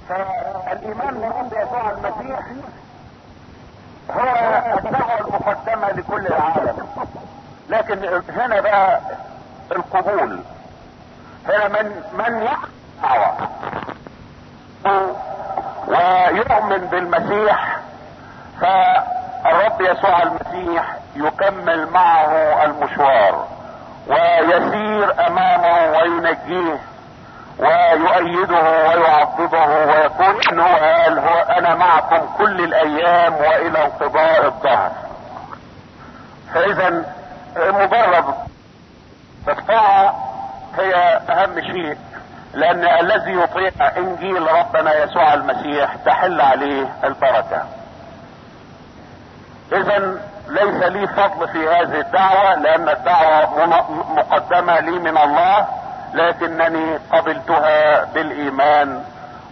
فالايمان برب يسوع المسيح هو الدعوة المقدمة لكل العالم لكن هنا بقى القبول هنا من من يدعو ويؤمن بالمسيح فالرب يسوع المسيح يكمل معه المشوار ويسير امامه وينجيه ويؤيده ويعضده ويقول انه قال هو انا معكم كل الايام والى انقضاء الدهر فاذا مجرد الطاعة هي اهم شيء لان الذي يطيع انجيل ربنا يسوع المسيح تحل عليه البركة اذا ليس لي فضل في هذه الدعوة لان الدعوة مقدمة لي من الله لكنني قبلتها بالايمان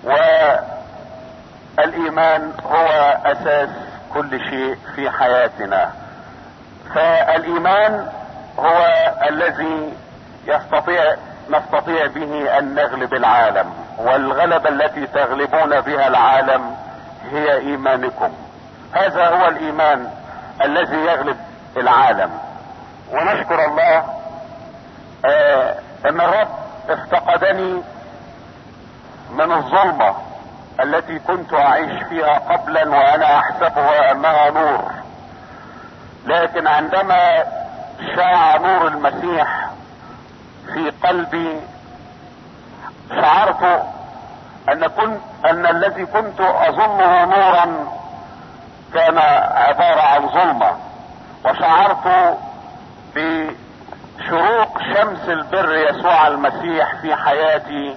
والايمان هو اساس كل شيء في حياتنا فالايمان هو الذي يستطيع نستطيع به ان نغلب العالم والغلبة التي تغلبون بها العالم هي ايمانكم هذا هو الايمان الذي يغلب العالم ونشكر الله آه ان الرب افتقدني من الظلمة التي كنت اعيش فيها قبلا وانا احسبها انها نور لكن عندما شاع نور المسيح في قلبي شعرت ان كنت ان الذي كنت اظنه نورا كان عبارة عن ظلمة وشعرت بشروق شمس البر يسوع المسيح في حياتي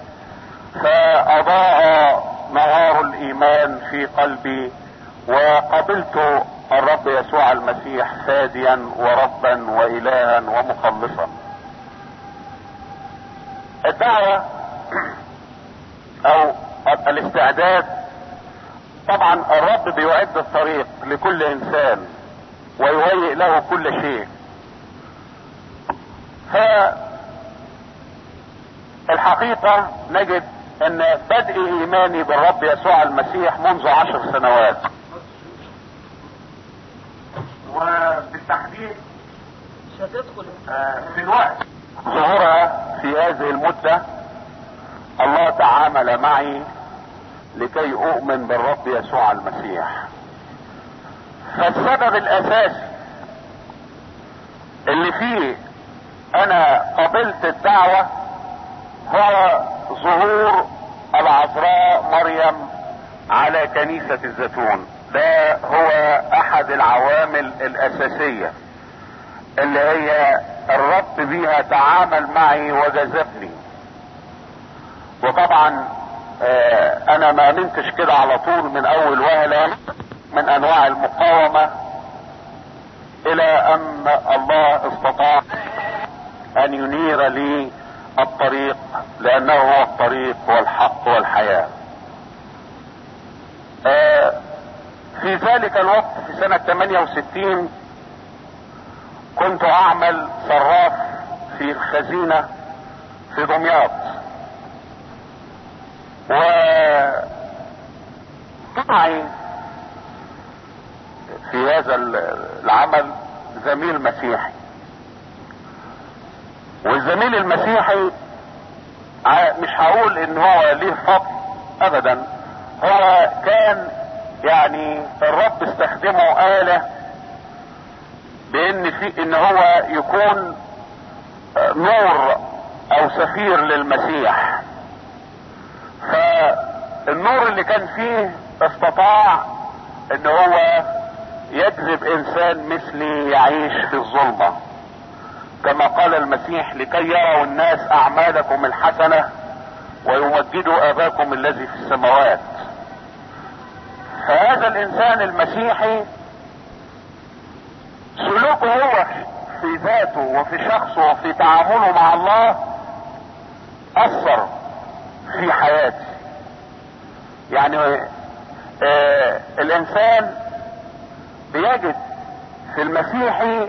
فاضاء نهار الايمان في قلبي وقبلت الرب يسوع المسيح فاديا وربا والها ومخلصا الدعوة او الاستعداد طبعا الرب بيعد الطريق لكل انسان ويهيئ له كل شيء فالحقيقة نجد ان بدء ايماني بالرب يسوع المسيح منذ عشر سنوات وبالتحديد مش هتدخل آه، في الوقت ظهورها في هذه المدة الله تعامل معي لكي اؤمن بالرب يسوع المسيح فالسبب الاساسي اللي فيه انا قبلت الدعوة هو ظهور العذراء مريم على كنيسة الزيتون ده هو احد العوامل الاساسية اللي هي الرب بيها تعامل معي وجذبني وطبعا آه انا ما امنتش كده على طول من اول وهلة من انواع المقاومة الى ان الله استطاع ان ينير لي الطريق لانه هو الطريق والحق والحياة آه في ذلك الوقت في سنة 68 كنت اعمل صراف في خزينة في دمياط و معي في هذا العمل زميل مسيحي والزميل المسيحي مش هقول ان هو ليه فضل ابدا هو كان يعني الرب استخدمه آلة بان في ان هو يكون نور او سفير للمسيح فالنور اللي كان فيه استطاع ان هو يجذب انسان مثلي يعيش في الظلمة كما قال المسيح لكي يروا الناس اعمالكم الحسنة ويمجدوا اباكم الذي في السماوات فهذا الانسان المسيحي سلوكه هو في ذاته وفي شخصه وفي تعامله مع الله اثر في حياتي يعني آه الانسان بيجد في المسيحي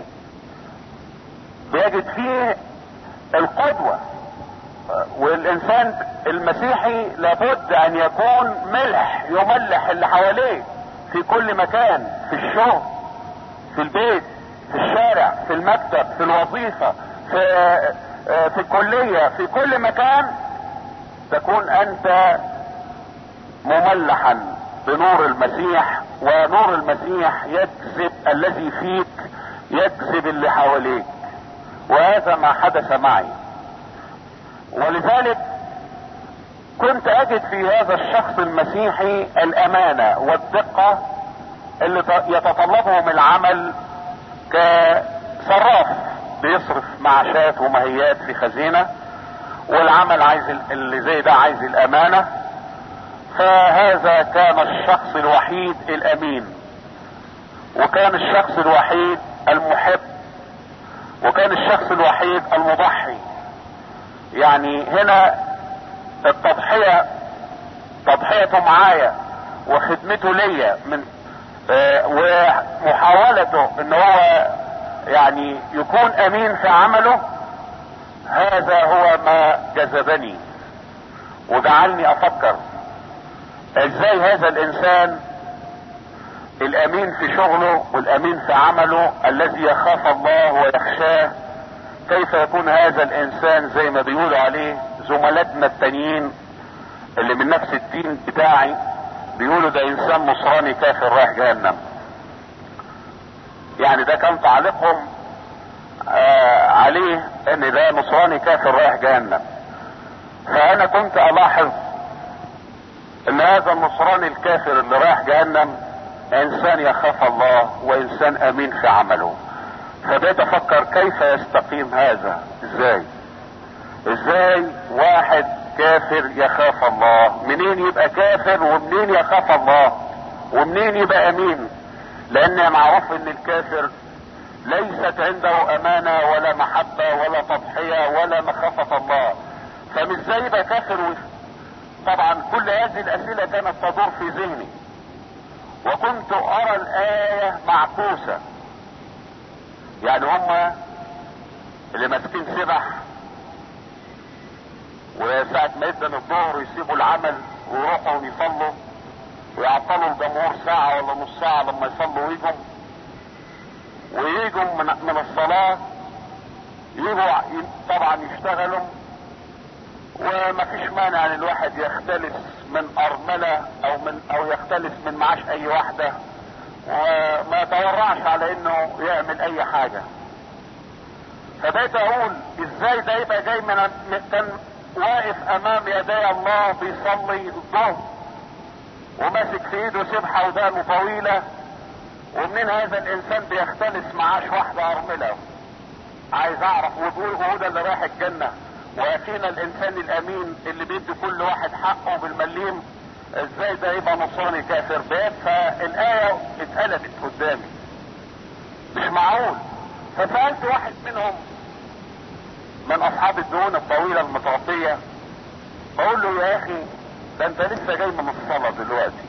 بيجد فيه القدوة آه والانسان المسيحي لابد ان يكون ملح يملح اللي حواليه في كل مكان في الشغل في البيت في الشارع في المكتب في الوظيفة في في الكلية في كل مكان تكون انت مملحا بنور المسيح ونور المسيح يجذب الذي فيك يجذب اللي حواليك وهذا ما حدث معي ولذلك كنت اجد في هذا الشخص المسيحي الامانة والدقة اللي يتطلبهم العمل كصراف بيصرف معاشات ومهيات في خزينة والعمل عايز اللي زي ده عايز الامانة فهذا كان الشخص الوحيد الامين وكان الشخص الوحيد المحب وكان الشخص الوحيد المضحي يعني هنا التضحية تضحيته معايا وخدمته ليا من آه ومحاولته ان هو يعني يكون امين في عمله هذا هو ما جذبني وجعلني افكر ازاي هذا الانسان الامين في شغله والامين في عمله الذي يخاف الله ويخشاه كيف يكون هذا الانسان زي ما بيقولوا عليه زملاتنا التانيين اللي من نفس الدين بتاعي بيقولوا ده انسان نصراني كافر رايح جهنم يعني ده كان تعليقهم آه عليه ان ده نصراني كافر رايح جهنم فانا كنت الاحظ ان هذا النصراني الكافر اللي رايح جهنم انسان يخاف الله وانسان امين في عمله فبقيت افكر كيف يستقيم هذا ازاي ازاي واحد كافر يخاف الله منين يبقى كافر ومنين يخاف الله ومنين يبقى امين لان معروف ان الكافر ليست عنده امانة ولا محبة ولا تضحية ولا مخافة الله فمش زي يبقى كافر و... طبعا كل هذه الاسئلة كانت تدور في ذهني وكنت ارى الاية معكوسة يعني هم اللي ماسكين سبح وساعة ما يدن الظهر يسيبوا العمل ويروحوا يصلوا ويعطلوا الجمهور ساعة ولا نص ساعة لما يصلوا ويجوا ويجوا من, من الصلاة يجوا طبعا يشتغلوا وما فيش مانع ان الواحد يختلس من ارملة او من او يختلس من معاش اي واحدة وما يتورعش على انه يعمل اي حاجة فبقيت اقول ازاي ده يبقى جاي من كان واقف امام يدي الله بيصلي الظهر وماسك في ايده سبحة ودانه طويلة ومنين هذا الانسان بيختلس معاش واحدة ارملة عايز اعرف وبيقول هو ده اللي رايح الجنة واخينا الانسان الامين اللي بيدي كل واحد حقه بالمليم ازاي ده يبقى نصراني كافر بيت فالاية اتقلبت قدامي مش معقول فسألت واحد منهم من اصحاب الدهون الطويلة المتغطية بقول له يا اخي ده انت لسه جاي من الصلاة دلوقتي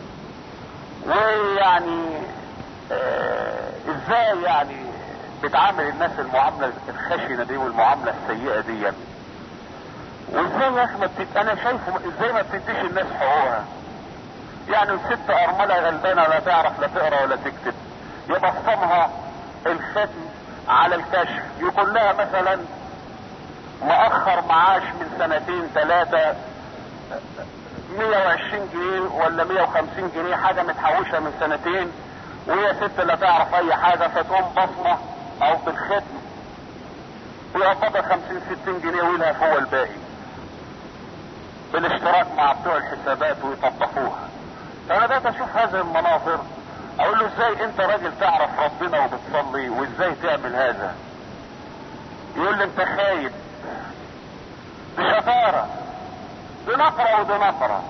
ويعني اه ازاي يعني بتعامل الناس المعاملة الخشنة دي والمعاملة السيئة دي يعني. وازاي يا اخي ما بتت... انا شايفه ازاي ما بتديش الناس حقوقها يعني الست ارملة غلبانة لا تعرف لا تقرا ولا تكتب يبصمها الختم على الكشف يكون لها مثلا مؤخر معاش من سنتين ثلاثة 120 جنيه ولا 150 جنيه حاجة متحوشة من سنتين وهي ست لا تعرف اي حاجة فتقوم بصمة او بالختم ويقبضها 50 60 جنيه ويلها فوق الباقي بالاشتراك مع بتوع الحسابات ويطبقوها فانا بقيت اشوف هذه المناظر اقول له ازاي انت راجل تعرف ربنا وبتصلي وازاي تعمل هذا يقول لي انت خايب بشطارة بنقرة وبنقرة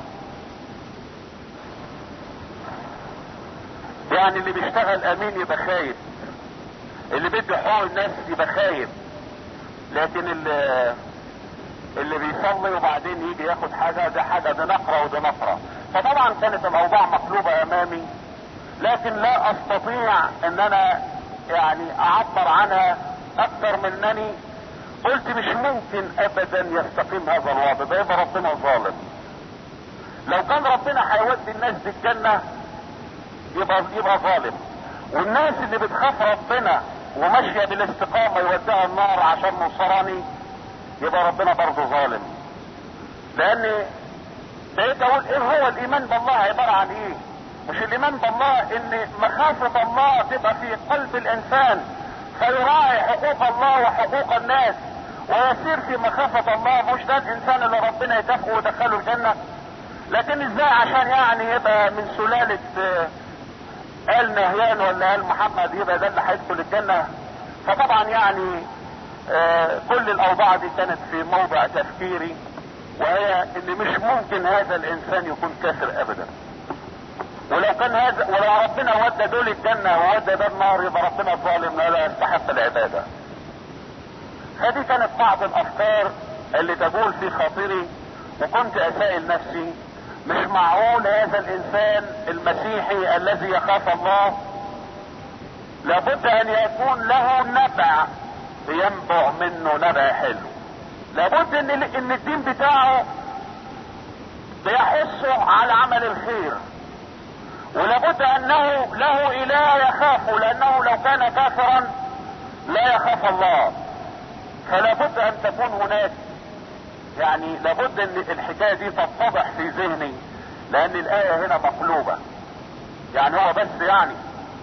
يعني اللي بيشتغل امين يبقى خايب اللي بيدي حقوق الناس يبقى خايب لكن اللي اللي بيصلي وبعدين يجي ياخد حاجة ده حاجة ده نقرة وده نقرة فطبعا كانت الاوضاع مقلوبة امامي لكن لا استطيع ان انا يعني اعبر عنها اكثر من انني قلت مش ممكن ابدا يستقيم هذا الوضع ده يبقى ربنا ظالم لو كان ربنا هيودي الناس دي الجنة يبقى يبقى ظالم والناس اللي بتخاف ربنا وماشية بالاستقامة يوديها النار عشان نصراني يبقى ربنا برضه ظالم لان بقيت اقول ايه هو الايمان بالله عبارة عن ايه مش الايمان بالله ان مخافة الله تبقى في قلب الانسان فيراعي حقوق الله وحقوق الناس ويسير في مخافة الله مش ده الانسان اللي ربنا يكافئه ويدخله الجنة لكن ازاي عشان يعني يبقى من سلالة آل نهيان ولا آل محمد يبقى ده اللي هيدخل الجنة فطبعا يعني آه كل الاوضاع دي كانت في موضع تفكيري وهي ان مش ممكن هذا الانسان يكون كافر ابدا ولو كان هذا ولو ربنا ودى دول الجنة وودى ده النار يبقى ربنا ظالم لا يستحق العبادة هذه كانت بعض الافكار اللي تقول في خاطري وكنت اسائل نفسي مش معقول هذا الانسان المسيحي الذي يخاف الله لابد ان يكون له نبع ينبع منه نبع حلو لابد ان ان الدين بتاعه بيحثه على عمل الخير ولابد انه له اله يخافه لانه لو كان كافرا لا يخاف الله فلا بد ان تكون هناك يعني لابد ان الحكايه دي تتضح في ذهني لان الايه هنا مقلوبه يعني هو بس يعني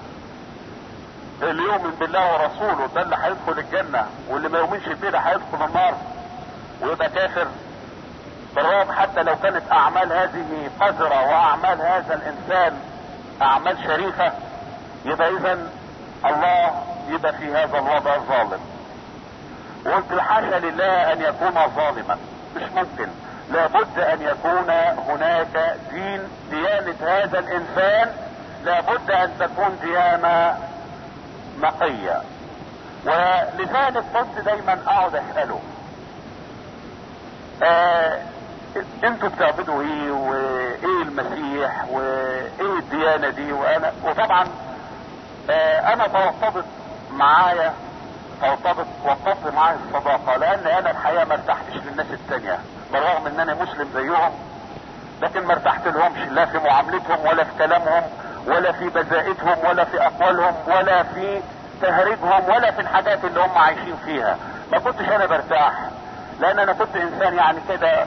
اللي يؤمن بالله ورسوله ده اللي هيدخل الجنه واللي ما يؤمنش بيه ده هيدخل النار ويبقى كافر بالرغم حتى لو كانت اعمال هذه قذره واعمال هذا الانسان اعمال شريفه يبقى اذا الله يبقى في هذا الوضع ظالم وقلت حاشا لله ان يكون ظالما مش ممكن لابد ان يكون هناك دين ديانة هذا الانسان لابد ان تكون ديانة نقية ولذلك كنت دايما اقعد اسأله آه انتوا بتعبدوا ايه وايه المسيح وايه الديانة دي وانا وطبعا آه انا توطدت معايا توطدت وطدت معايا الصداقة لان انا الحقيقة ما ارتحتش للناس التانية بالرغم ان انا مسلم زيهم لكن ما ارتحت لهمش لا في معاملتهم ولا في كلامهم ولا في بذائتهم ولا في اقوالهم ولا في تهريجهم ولا في الحاجات اللي هم عايشين فيها ما كنتش انا برتاح لان انا كنت انسان يعني كده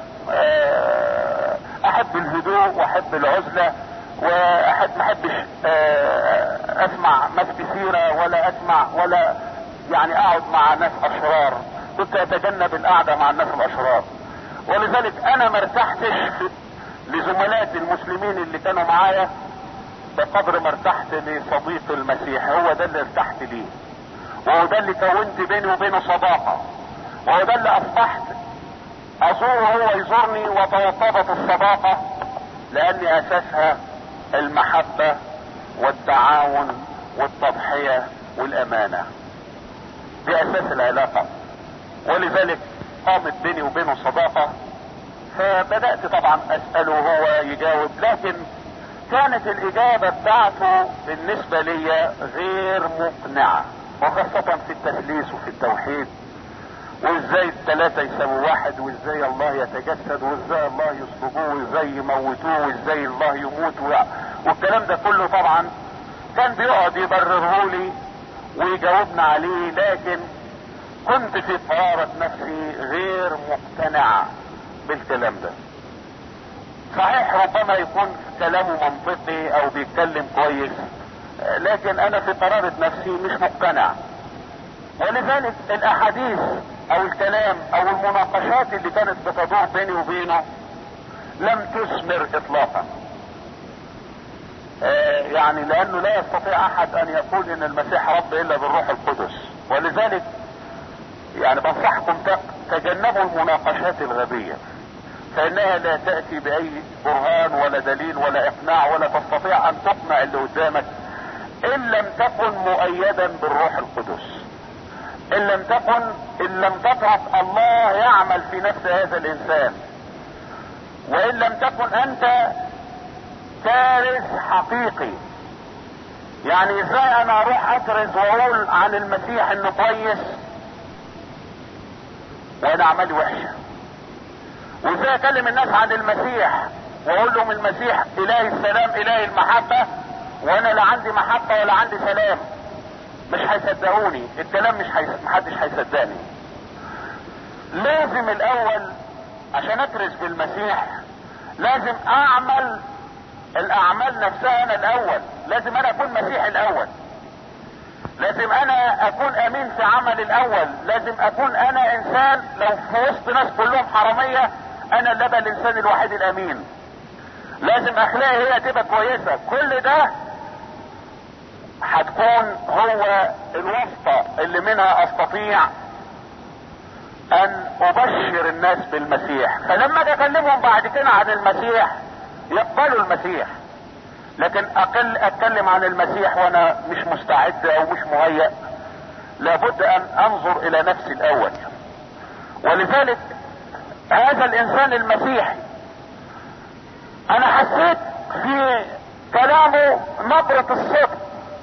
احب الهدوء واحب العزلة واحب ما احبش اسمع ناس كثيرة ولا اسمع ولا يعني اقعد مع ناس اشرار كنت اتجنب القعدة مع الناس الاشرار ولذلك انا ما ارتحتش لزملائي المسلمين اللي كانوا معايا بقدر ما ارتحت لصديق المسيح هو ده اللي ارتحت ليه وهو ده اللي كونت بيني وبينه صداقة وهو ده اللي اصبحت ازوره هو يزورني وتوطدت الصداقة لان اساسها المحبة والتعاون والتضحية والامانة دي اساس العلاقة ولذلك قامت بيني وبينه صداقة فبدأت طبعا اسأله وهو يجاوب لكن كانت الاجابة بتاعته بالنسبة لي غير مقنعة وخاصة في التثليث وفي التوحيد وازاي الثلاثة يساوي واحد وازاي الله يتجسد وازاي الله يصلبوه وازاي يموتوه وازاي الله يموت والكلام ده كله طبعا كان بيقعد يبرره لي ويجاوبنا عليه لكن كنت في قرارة نفسي غير مقتنع بالكلام ده صحيح ربما يكون كلامه منطقي او بيتكلم كويس لكن انا في قرارة نفسي مش مقتنع ولذلك الاحاديث او الكلام او المناقشات اللي كانت بتدور بيني وبينه لم تثمر اطلاقا آه يعني لانه لا يستطيع احد ان يقول ان المسيح رب الا بالروح القدس ولذلك يعني بنصحكم تجنبوا المناقشات الغبية فانها لا تأتي باي برهان ولا دليل ولا اقناع ولا تستطيع ان تقنع اللي قدامك ان لم تكن مؤيدا بالروح القدس ان لم تكن ان لم تترك الله يعمل في نفس هذا الانسان وان لم تكن انت كارث حقيقي يعني ازاي انا اروح اكرز واقول عن المسيح انه كويس وانا اعمالي وحشه وازاي اكلم الناس عن المسيح واقول لهم المسيح اله السلام اله المحبه وانا لا عندي محبه ولا عندي سلام مش هيصدقوني الكلام مش هيص... محدش هيصدقني لازم الاول عشان اكرز بالمسيح لازم اعمل الاعمال نفسها انا الاول لازم انا اكون مسيحي الاول لازم انا اكون امين في عملي الاول لازم اكون انا انسان لو في وسط ناس كلهم حرامية انا اللي ابقى الانسان الوحيد الامين لازم اخلاقي هي تبقى كويسة كل ده هتكون هو الواسطة اللي منها استطيع ان ابشر الناس بالمسيح فلما اجي اكلمهم بعد كده عن المسيح يقبلوا المسيح لكن اقل اتكلم عن المسيح وانا مش مستعد او مش مهيأ لابد ان انظر الى نفسي الاول ولذلك هذا الانسان المسيحي انا حسيت في كلامه نبرة الصدق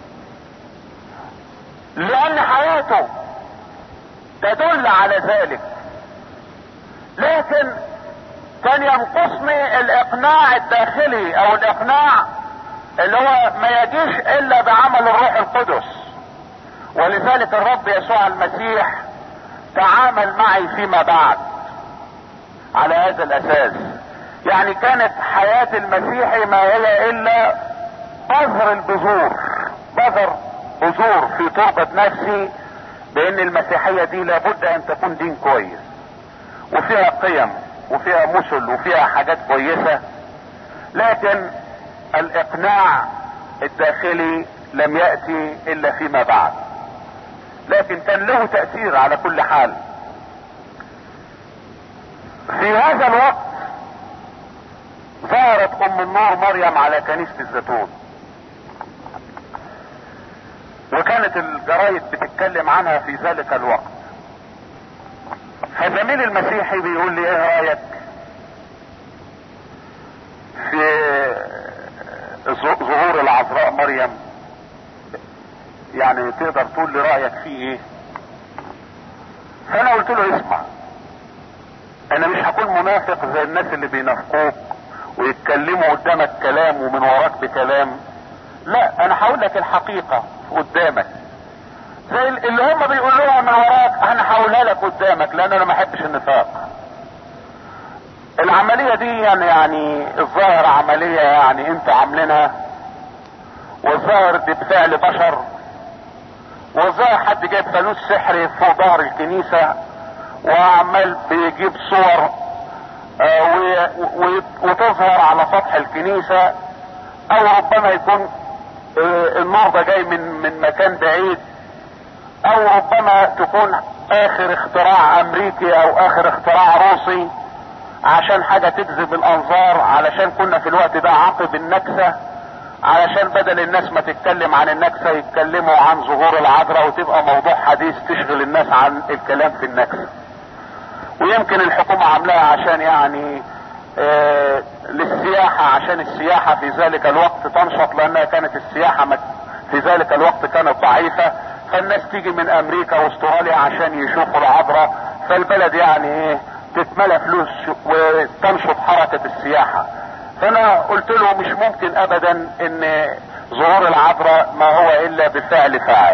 لان حياته تدل على ذلك لكن كان ينقصني الاقناع الداخلي او الاقناع اللي هو ما يجيش الا بعمل الروح القدس ولذلك الرب يسوع المسيح تعامل معي فيما بعد على هذا الاساس يعني كانت حياة المسيحي ما هي الا بذر البذور بذر بذور في تربة نفسي بان المسيحية دي لابد ان تكون دين كويس وفيها قيم وفيها مثل وفيها حاجات كويسة لكن الاقناع الداخلي لم يأتي الا فيما بعد لكن كان له تأثير على كل حال في هذا الوقت ظهرت ام النور مريم على كنيسة الزيتون وكانت الجرايد بتتكلم عنها في ذلك الوقت فزميل المسيحي بيقول لي ايه رايك في ظهور العذراء مريم يعني تقدر تقول لي رايك فيه ايه فانا قلت له اسمع انا مش هكون منافق زي الناس اللي بينافقوك ويتكلموا قدامك كلام ومن وراك بكلام لا انا هقول لك الحقيقه قدامك زي اللي هم بيقولوها من وراك انا هقولها لك قدامك لان انا ما احبش النفاق العملية دي يعني, يعني الظاهر عملية يعني انتوا عاملينها والظاهر دي بفعل بشر والظاهر حد جايب فانوس سحري فوق ظهر الكنيسة وعمال بيجيب صور آه وتظهر على سطح الكنيسة او ربما يكون آه النور ده جاي من من مكان بعيد او ربما تكون اخر اختراع امريكي او اخر اختراع روسي عشان حاجة تجذب الانظار علشان كنا في الوقت ده عقب النكسة علشان بدل الناس ما تتكلم عن النكسة يتكلموا عن ظهور العذراء وتبقى موضوع حديث تشغل الناس عن الكلام في النكسة ويمكن الحكومة عاملاها عشان يعني آه للسياحة عشان السياحة في ذلك الوقت تنشط لانها كانت السياحة في ذلك الوقت كانت ضعيفة فالناس تيجي من امريكا واستراليا عشان يشوفوا العذراء فالبلد يعني ايه تتملى فلوس وتنشط حركة السياحة فانا قلت له مش ممكن ابدا ان ظهور العذراء ما هو الا بفعل فاعل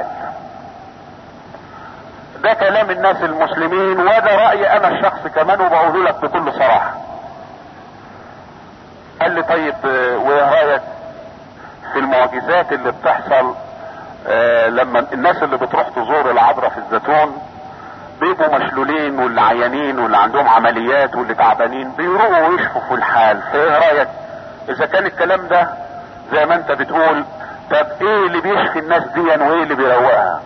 ده كلام الناس المسلمين وده رأي انا الشخص كمان وبقوله لك بكل صراحة قال لي طيب وايه رايك في المعجزات اللي بتحصل آه لما الناس اللي بتروح تزور العذراء في الزيتون بيبقوا مشلولين واللي عيانين واللي عندهم عمليات واللي تعبانين بيروحوا ويشفوا في الحال فايه رايك اذا كان الكلام ده زي ما انت بتقول طب ايه اللي بيشفي الناس دي وايه اللي بيروقها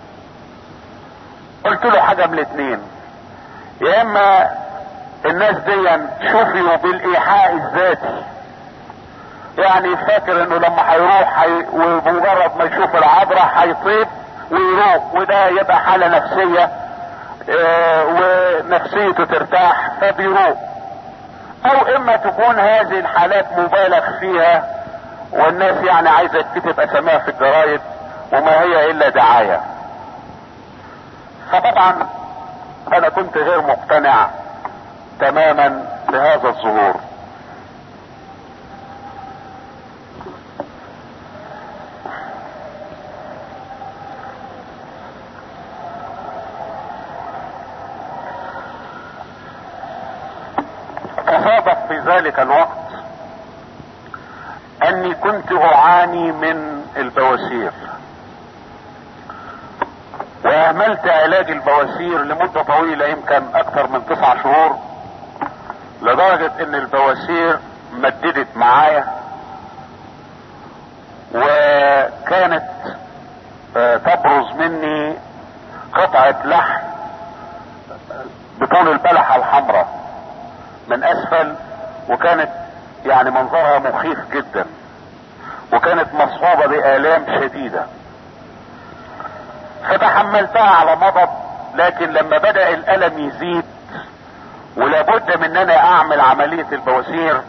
قلت له حاجه من الاتنين يا اما الناس دي شفيوا بالايحاء الذاتي يعني فاكر انه لما هيروح حي... وبمجرد ما يشوف العذراء هيطيب ويروح وده يبقى حاله نفسيه اه ونفسيته ترتاح فبيروح او اما تكون هذه الحالات مبالغ فيها والناس يعني عايزه تكتب اساميها في الجرايد وما هي الا دعايه فطبعا انا كنت غير مقتنع تماما بهذا الظهور تصادف في ذلك الوقت اني كنت اعاني من البواسير واهملت علاج البواسير لمدة طويلة يمكن اكثر من تسع شهور لدرجة ان البواسير مددت معايا وكانت آه، تبرز مني قطعة لحم بطول البلحة الحمراء من اسفل وكانت يعني منظرها مخيف جدا وكانت مصحوبة بآلام شديدة فتحملتها على مضض لكن لما بدأ الألم يزيد ولابد من ان انا اعمل عملية البواسير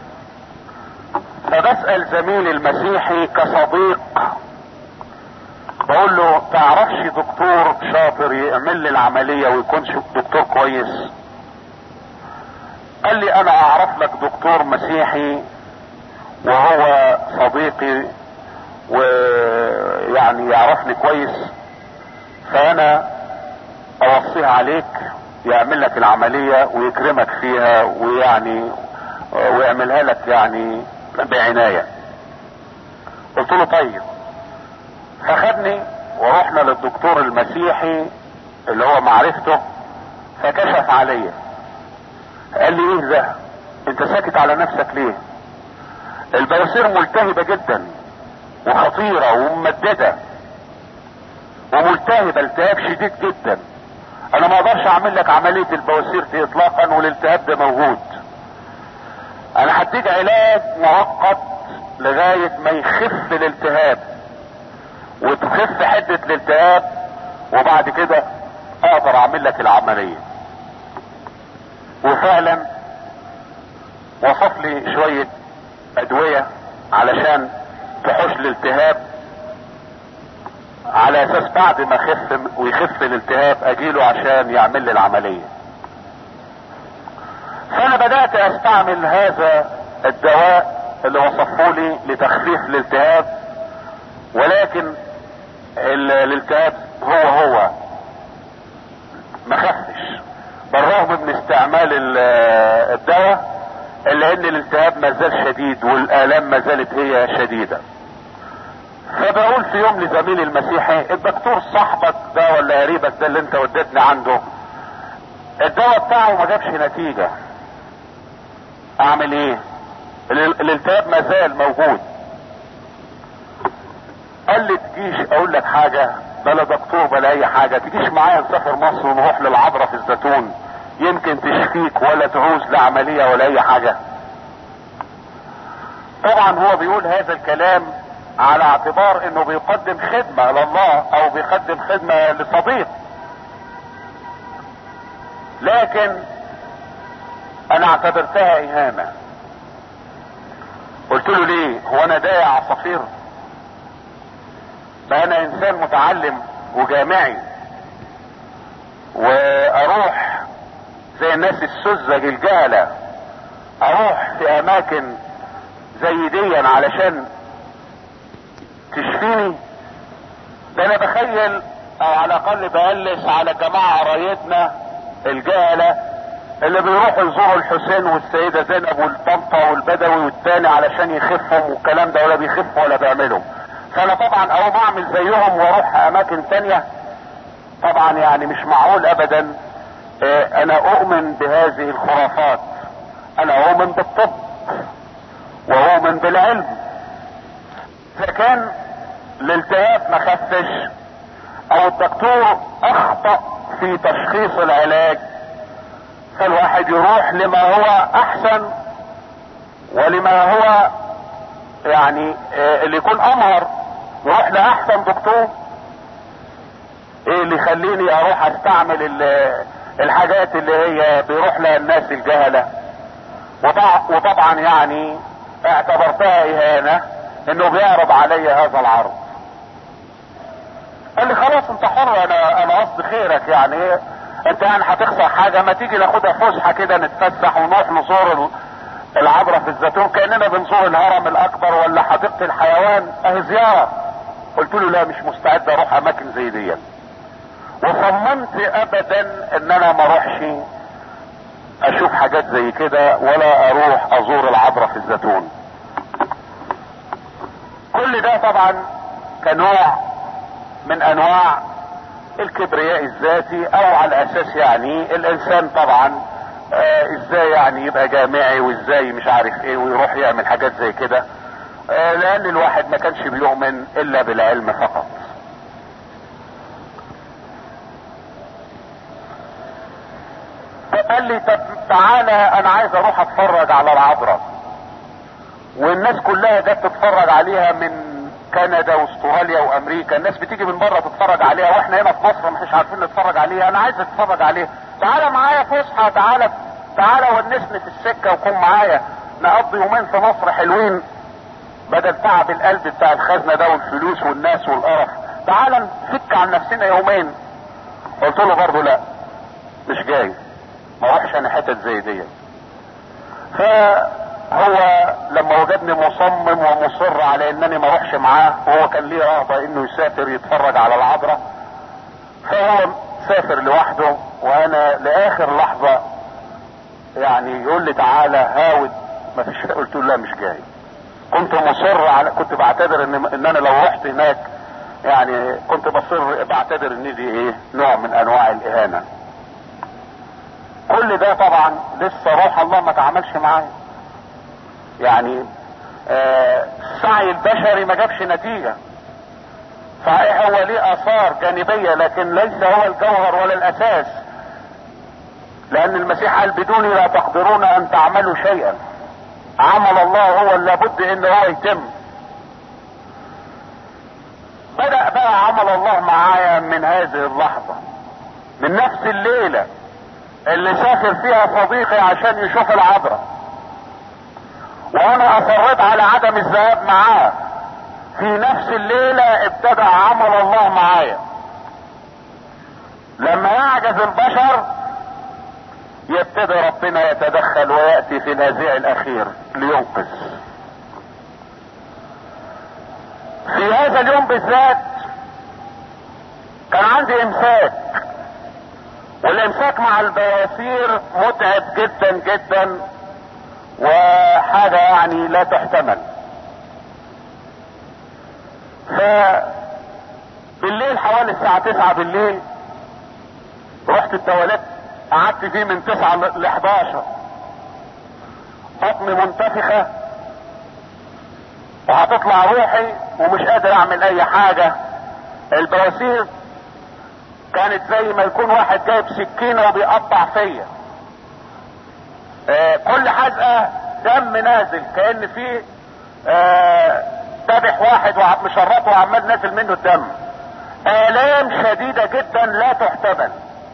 فبسأل زميلي المسيحي كصديق بقول له تعرفش دكتور شاطر يعمل لي العملية ويكون دكتور كويس قال لي انا اعرف لك دكتور مسيحي وهو صديقي ويعني يعرفني كويس فانا اوصيها عليك يعمل لك العملية ويكرمك فيها ويعني ويعملها لك يعني بعناية قلت له طيب فخدني ورحنا للدكتور المسيحي اللي هو معرفته فكشف عليا قال لي ايه ده انت ساكت على نفسك ليه البواسير ملتهبة جدا وخطيرة وممددة وملتهبة التهاب شديد جدا انا ما اقدرش اعمل لك عملية البواسير دي اطلاقا والالتهاب ده موجود انا هديك علاج مؤقت لغاية ما يخف الالتهاب وتخف حدة الالتهاب وبعد كده اقدر اعمل لك العملية وفعلا وصف لي شوية ادوية علشان تحوش الالتهاب على اساس بعد ما خف ويخف الالتهاب اجيله عشان يعمل لي العملية فانا بدأت استعمل هذا الدواء اللي وصفه لي لتخفيف الالتهاب ولكن الالتهاب هو هو ما خفش بالرغم من استعمال الدواء الا ان الالتهاب ما زال شديد والالام ما زالت هي شديده فبقول في يوم لزميلي المسيحي الدكتور صاحبك ده ولا قريبك ده اللي انت وديتني عنده الدواء بتاعه ما جابش نتيجة اعمل ايه الالتهاب ما زال موجود قال لي تجيش اقول لك حاجة بلا دكتور بلا اي حاجة تجيش معايا نسافر مصر ونروح للعبرة في الزيتون يمكن تشفيك ولا تعوز لعملية ولا اي حاجة طبعا هو بيقول هذا الكلام على اعتبار انه بيقدم خدمة لله او بيقدم خدمة لصديق لكن انا اعتبرتها اهانة قلت له ليه هو انا داعي عصافير فانا انسان متعلم وجامعي واروح زي الناس السذج الجهلة اروح في اماكن زي دي علشان تشفيني ده انا بخيل او على الاقل بقلس على جماعة قرايتنا الجهلة اللي بيروحوا يزوروا الحسين والسيدة زينب والطنطا والبدوي والتاني علشان يخفهم والكلام ده ولا بيخفوا ولا بيعملوا فانا طبعا اقوم اعمل زيهم واروح اماكن تانية طبعا يعني مش معقول ابدا اه انا اؤمن بهذه الخرافات انا اؤمن بالطب واؤمن بالعلم اذا كان الالتهاب ما خفش او الدكتور اخطأ في تشخيص العلاج فالواحد يروح لما هو احسن ولما هو يعني اللي يكون امهر يروح لاحسن دكتور ايه اللي يخليني اروح استعمل الحاجات اللي هي بيروح لها الناس الجهلة وطبعا يعني اعتبرتها اهانة انه بيعرض علي هذا العرض قال لي خلاص انت حر انا انا قصد خيرك يعني انت يعني هتخسر حاجه ما تيجي ناخدها فسحه كده نتفسح ونروح نزور العبره في الزيتون كاننا بنزور الهرم الاكبر ولا حديقه الحيوان اهي زياره قلت له لا مش مستعد اروح اماكن زي دي وصممت ابدا ان انا ما اروحش اشوف حاجات زي كده ولا اروح ازور العبره في الزيتون كل ده طبعا كنوع من انواع الكبرياء الذاتي او على اساس يعني الانسان طبعا آه ازاي يعني يبقى جامعي وازاي مش عارف ايه ويروح يعمل حاجات زي كده آه لان الواحد ما كانش بيؤمن الا بالعلم فقط قال لي طب تعالى انا عايز اروح اتفرج على العبرة والناس كلها جت تتفرج عليها من كندا واستراليا وامريكا الناس بتيجي من بره تتفرج عليها واحنا هنا في مصر مش عارفين نتفرج عليها انا عايز اتفرج عليها تعالى معايا فسحه تعالى تعالى ونسني في السكه وكون معايا نقضي يومين في مصر حلوين بدل تعب القلب بتاع الخزنه ده والفلوس والناس والقرف تعالى نفك عن نفسنا يومين قلت له برضه لا مش جاي ما اروحش انا حتت زي دي فهو لما وجدني مصمم ومصر على انني ما اروحش معاه وهو كان ليه رغبه انه يسافر يتفرج على العبره فهو سافر لوحده وانا لاخر لحظه يعني يقول لي تعالى هاود ما فيش قلت له لا مش جاي كنت مصر على كنت بعتبر ان ان انا لو رحت هناك يعني كنت بصر بعتبر ان دي ايه نوع من انواع الاهانه كل ده طبعا لسه روح الله ما تعاملش معايا يعني آه السعي البشري ما جابش نتيجة صحيح هو ليه اثار جانبية لكن ليس هو الجوهر ولا الاساس لان المسيح قال بدوني لا تقدرون ان تعملوا شيئا عمل الله هو اللي لابد ان هو يتم بدأ بقى عمل الله معايا من هذه اللحظة من نفس الليلة اللي سافر فيها صديقي عشان يشوف العبرة وانا اصريت على عدم الذهاب معاه في نفس الليلة ابتدى عمل الله معايا لما يعجز البشر يبتدي ربنا يتدخل ويأتي في الهزيع الاخير لينقذ في هذا اليوم بالذات كان عندي امساك والامساك مع البواسير متعب جدا جدا وحاجة يعني لا تحتمل ف بالليل حوالي الساعة تسعة بالليل رحت التواليت قعدت فيه من تسعة ل 11 بطني منتفخة وهتطلع روحي ومش قادر اعمل اي حاجة البواسير كانت زي ما يكون واحد جايب سكينة وبيقطع فيا آه كل حزقة دم نازل كأن في آه ذبح واحد ومشرطه وعمال نازل منه الدم آلام شديدة جدا لا تحتمل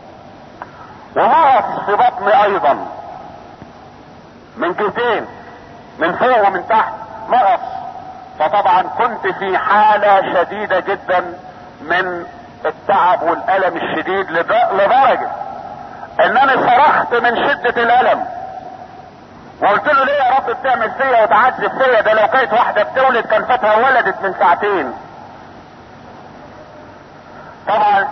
ومغص في بطني ايضا من جهتين من فوق ومن تحت مغص فطبعا كنت في حالة شديدة جدا من التعب والالم الشديد لدرجة انني صرخت من شدة الالم وقلت له ليه يا رب بتعمل فيا وتعذب فيا ده لو كانت واحدة بتولد كان فاتها ولدت من ساعتين طبعا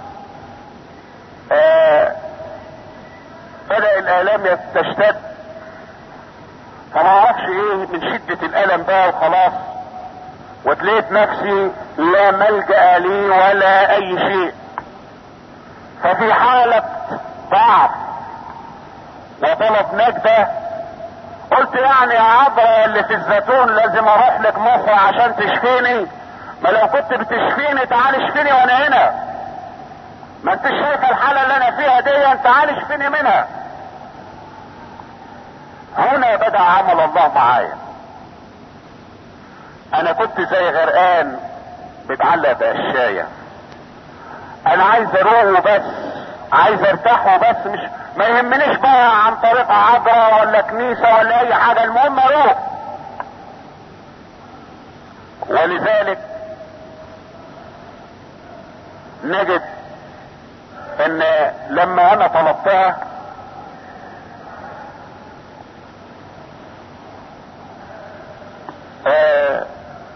آه بدأ الالام تشتد فما اعرفش ايه من شدة الالم بقى وخلاص وتلقيت نفسي لا ملجأ لي ولا اي شيء ففي حالة ضعف وطلب نجدة قلت يعني يا عبرة اللي في الزيتون لازم اروح لك مصر عشان تشفيني ما لو كنت بتشفيني تعال اشفيني وانا هنا ما انت شايفه الحالة اللي انا فيها دي تعال اشفيني منها هنا بدأ عمل الله معايا انا كنت زي غرقان بتعلق بقشاية انا عايز اروح وبس عايز ارتاح وبس مش ما يهمنيش بقى عن طريق عبرة ولا كنيسة ولا اي حاجة المهم اروح ولذلك نجد ان لما انا طلبتها آه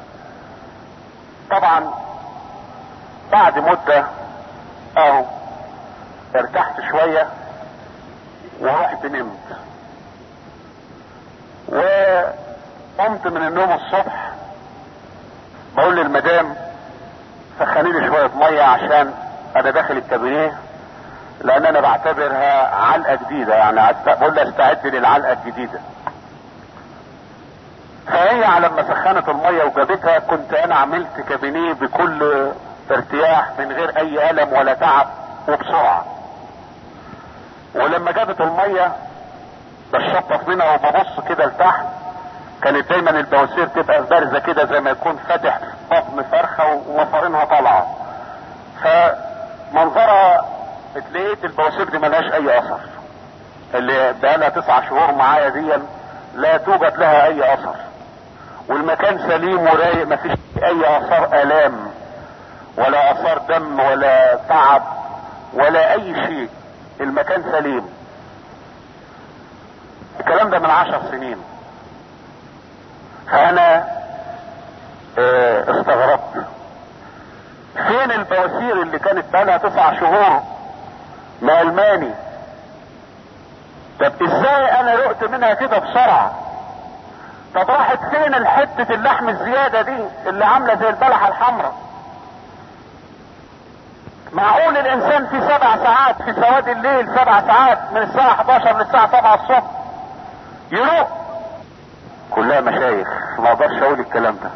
طبعا بعد مدة اهو ارتحت شوية ورحت نمت وقمت من النوم الصبح بقول للمدام سخني لي شويه ميه عشان انا داخل الكابينيه لان انا بعتبرها علقه جديده يعني بقول لها استعد للعلقه الجديده فهي على ما سخنت الميه وجابتها كنت انا عملت كابينيه بكل ارتياح من غير اي الم ولا تعب وبسرعه ولما جابت الميه بشطف منها وببص كده لتحت كانت دايما البواسير تبقى بارزه كده زي ما يكون فاتح بطن فرخه ومصارينها طالعه فمنظرها اتلقيت البواسير دي ملهاش اي اثر اللي بقالها تسع شهور معايا دي لا توجد لها اي اثر والمكان سليم ورايق مفيش اي اثار الام ولا اثار دم ولا تعب ولا اي شيء المكان سليم الكلام ده من عشر سنين فانا اه استغربت فين البواسير اللي كانت بقالها تسع شهور ما الماني طب ازاي انا رقت منها كده بسرعة طب راحت فين الحتة اللحم الزيادة دي اللي عاملة زي البلحة الحمراء معقول الانسان في سبع ساعات في سواد الليل سبع ساعات من الساعة 11 للساعة 7 الصبح يروح كلها مشايخ ما اقدرش اقول الكلام ده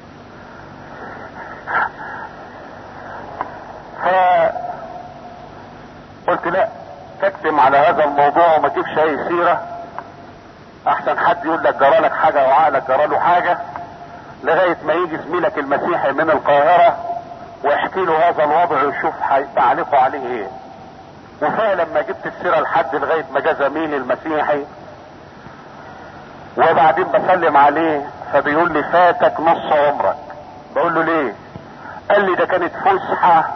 ف قلت لا تكتم على هذا الموضوع وما تجيبش اي سيرة احسن حد يقول لك جرالك حاجة وعقلك جراله حاجة لغاية ما يجي زميلك المسيحي من القاهرة واحكي له هذا الوضع ويشوف تعليقه عليه ايه وفعلا لما جبت السيرة لحد لغاية ما جاء زميلي المسيحي وبعدين بسلم عليه فبيقول لي فاتك نص عمرك بقول له ليه قال لي ده كانت فسحة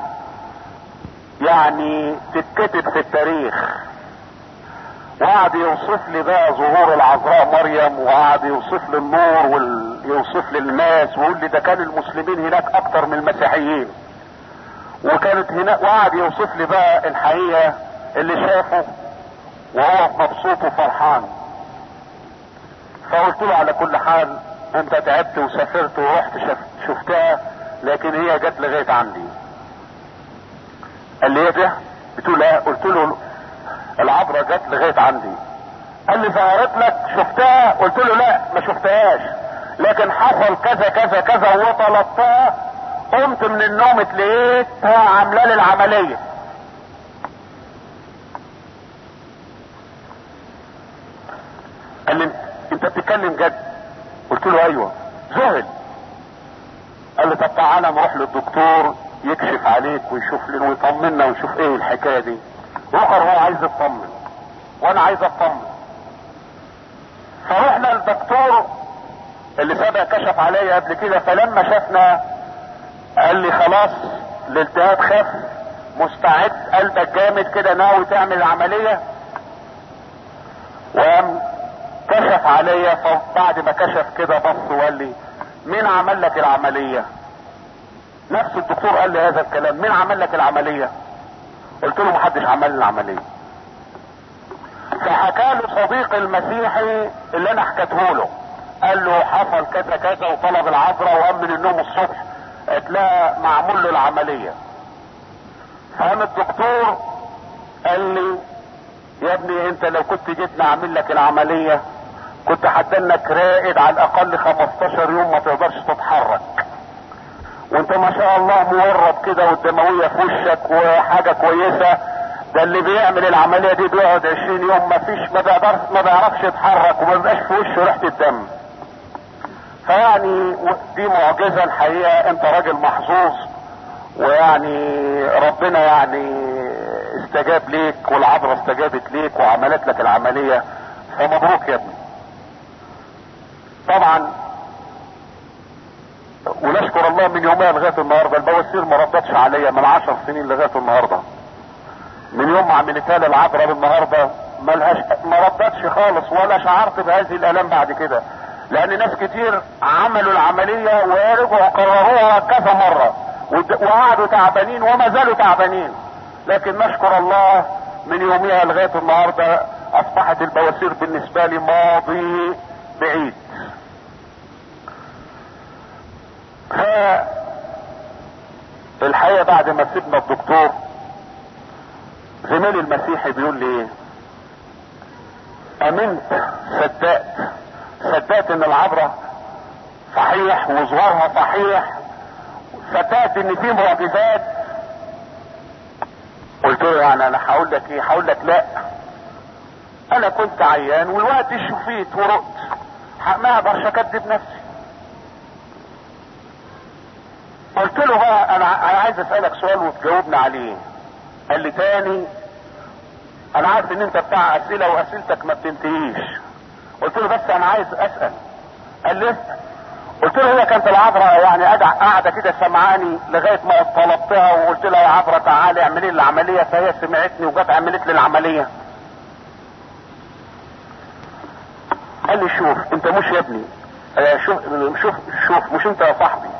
يعني تتكتب في التاريخ وقعد يوصف لي بقى ظهور العذراء مريم وقعد يوصف لي النور ويوصف لي الناس ويقول لي ده كان المسلمين هناك اكتر من المسيحيين وكانت هناك وقعد يوصف لي بقى الحقيقة اللي شافه وهو مبسوط وفرحان فقلت له على كل حال انت تعبت وسافرت ورحت شفتها لكن هي جت لغايه عندي قال لي ايه ده بتقول لا قلت له العبرة جت لغايه عندي قال لي ظهرت لك شفتها قلت له لا ما شفتهاش لكن حصل كذا كذا كذا وطلبتها قمت من النوم اتلقيتها عامله لي العمليه قال لي انت بتتكلم جد قلت له ايوه ذهل قال لي طب تعالى نروح للدكتور يكشف عليك ويشوف لنا ويطمنا ويشوف ايه الحكايه دي اخر هو عايز يطمن وانا عايز اطمن فرحنا للدكتور اللي سبق كشف عليا قبل كده فلما شافنا قال لي خلاص الالتهاب خف مستعد قلبك جامد كده ناوي تعمل العمليه وقام كشف عليا فبعد ما كشف كده بص وقال لي مين عمل لك العملية نفس الدكتور قال لي هذا الكلام مين عمل لك العملية قلت له محدش عمل لي العملية فحكى له صديق المسيحي اللي انا حكيته له قال له حصل كذا كذا وطلب العذراء وقام من النوم الصبح اتلاقى معمول له العملية فقام الدكتور قال لي يا ابني انت لو كنت جيتنا اعمل لك العملية كنت حدنك راقد على الاقل 15 يوم ما تقدرش تتحرك وانت ما شاء الله مورط كده والدموية في وشك وحاجة كويسة ده اللي بيعمل العملية دي بيقعد 20 يوم ما فيش ما بيقدرش ما بيعرفش يتحرك وما بيبقاش في وشه ريحة الدم فيعني دي معجزة الحقيقة انت راجل محظوظ ويعني ربنا يعني استجاب ليك والعذراء استجابت ليك وعملت لك العملية فمبروك يا ابني طبعا ونشكر الله من يومها لغايه النهارده البواسير ما ردتش عليا من عشر سنين لغايه النهارده من يوم ما عملتها لي العذراء للنهارده ملهاش ما ردتش خالص ولا شعرت بهذه الالام بعد كده لان ناس كتير عملوا العمليه ورجعوا قرروها كذا مره ود- وقعدوا تعبانين وما زالوا تعبانين لكن نشكر الله من يومها لغايه النهارده اصبحت البواسير بالنسبه لي ماضي بعيد ف الحقيقه بعد ما سيبنا الدكتور زميلي المسيحي بيقول لي ايه امنت صدقت صدقت ان العبرة صحيح وظهورها صحيح صدقت ان في معجزات قلت له يعني انا هقول لك ايه هقول لك لا انا كنت عيان والوقت شفيت ورقت ما اقدرش اكذب نفسي قلت له بقى انا انا عايز اسالك سؤال وتجاوبني عليه قال لي تاني انا عارف ان انت بتاع اسئله واسئلتك ما بتنتهيش قلت له بس انا عايز اسال قال لي قلت له هي كانت العذراء يعني قاعده قاعده كده سمعاني لغايه ما طلبتها وقلت لها يا عذراء تعالي اعملي لي العمليه فهي سمعتني وجت عملت لي العمليه قال لي شوف انت مش يا ابني آه، شوف شوف شوف مش انت يا صاحبي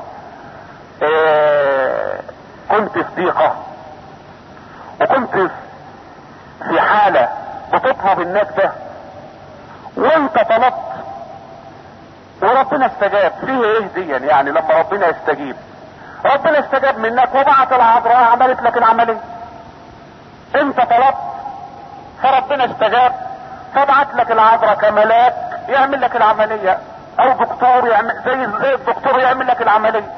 آه، كنت في ضيقه وكنت في حالة بتطلب النجدة وانت طلبت وربنا استجاب فيه ايه دي يعني لما ربنا يستجيب ربنا استجاب منك وبعت العذراء عملت لك العملية انت طلبت فربنا استجاب فبعت لك العذراء كملاك يعمل لك العملية او دكتور يعمل زي زي الدكتور يعمل لك العملية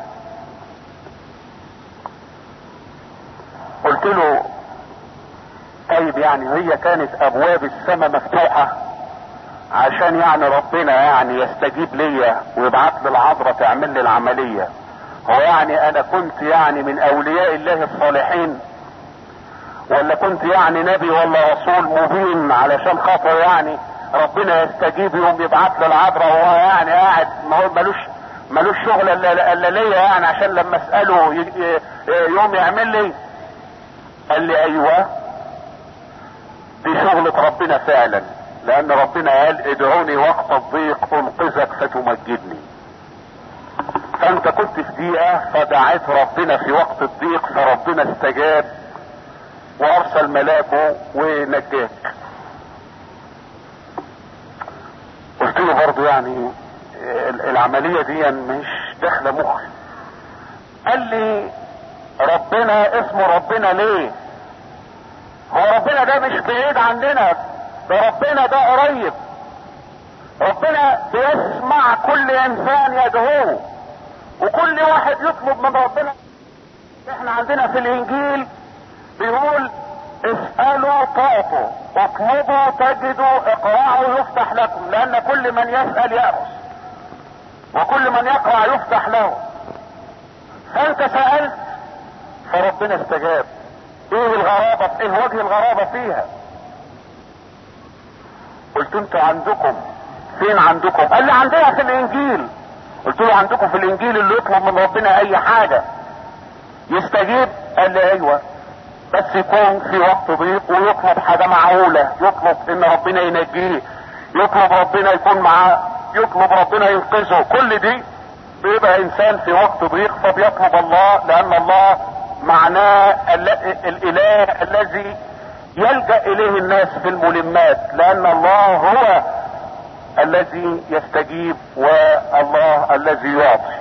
قلت له طيب يعني هي كانت ابواب السماء مفتوحة عشان يعني ربنا يعني يستجيب ليا ويبعت لي العذراء تعمل لي العملية هو يعني انا كنت يعني من اولياء الله الصالحين ولا كنت يعني نبي ولا رسول مبين علشان خاطر يعني ربنا يستجيب يوم يبعت لي العذراء وهو يعني قاعد ما هو ملوش ملوش شغل الا الا ليا يعني عشان لما اساله ي- ي- يوم يعمل لي قال لي ايوه دي شغلة ربنا فعلا لان ربنا قال ادعوني وقت الضيق انقذك فتمجدني فانت كنت في ضيقة فدعيت ربنا في وقت الضيق فربنا استجاب وارسل ملاكه ونجاك قلت له برضه يعني ال- العملية دي مش داخلة مخي قال لي ربنا اسمه ربنا ليه هو ربنا ده مش بعيد عننا ده ربنا ده قريب ربنا بيسمع كل انسان يدعوه وكل واحد يطلب من ربنا احنا عندنا في الانجيل بيقول اسألوا تعطوا اطلبوا تجدوا اقرعوا يفتح لكم لان كل من يسأل يأخذ وكل من يقرع يفتح له فانت سألت فربنا استجاب ايه الغرابة ايه وجه الغرابة فيها قلت انتوا عندكم فين عندكم قال لي عندنا في الانجيل قلت له عندكم في الانجيل اللي يطلب من ربنا اي حاجة يستجيب قال لي ايوه بس يكون في وقت ضيق ويطلب حاجة معقولة يطلب ان ربنا ينجيه يطلب ربنا يكون معاه يطلب ربنا ينقذه كل دي بيبقى انسان في وقت ضيق فبيطلب الله لان الله معناه ال- الاله الذي يلجأ اليه الناس في الملمات لان الله هو الذي يستجيب والله الذي يعطي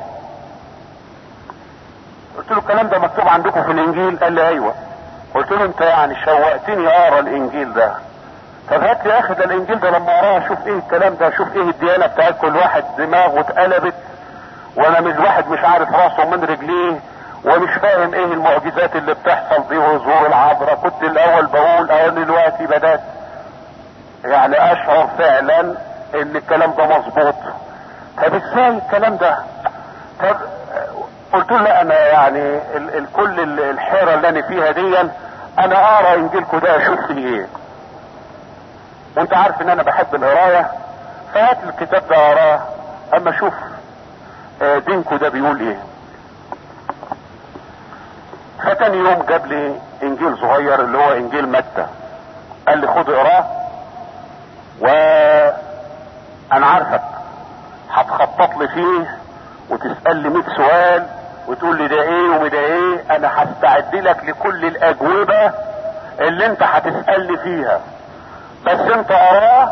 قلت له الكلام ده مكتوب عندكم في الانجيل قال لي ايوه قلت له انت يعني شوقتني اقرا الانجيل ده طب هات لي يا اخي ده الانجيل ده لما اقراه اشوف ايه الكلام ده اشوف ايه الديانه بتاعت كل واحد دماغه اتقلبت وانا مش واحد مش عارف راسه من رجليه ومش فاهم ايه المعجزات اللي بتحصل دي وظهور العذراء كنت الاول بقول اه دلوقتي بدات يعني اشعر فعلا ان الكلام ده مظبوط طب ازاي الكلام ده طب قلت له لا انا يعني ال ال كل ال- الحيره اللي انا فيها دي انا اقرا انجيلكم ده اشوف فيه ايه وانت عارف ان انا بحب القرايه فهات الكتاب ده اقراه اما اشوف آه، دينكو ده بيقول ايه فتاني يوم جاب لي انجيل صغير اللي هو انجيل متى قال لي خد اقراه و انا عارفك هتخطط لي فيه وتسال لي 100 سؤال وتقول لي ده ايه وده ايه انا هستعد لك لكل الاجوبه اللي انت هتسالني فيها بس انت قراه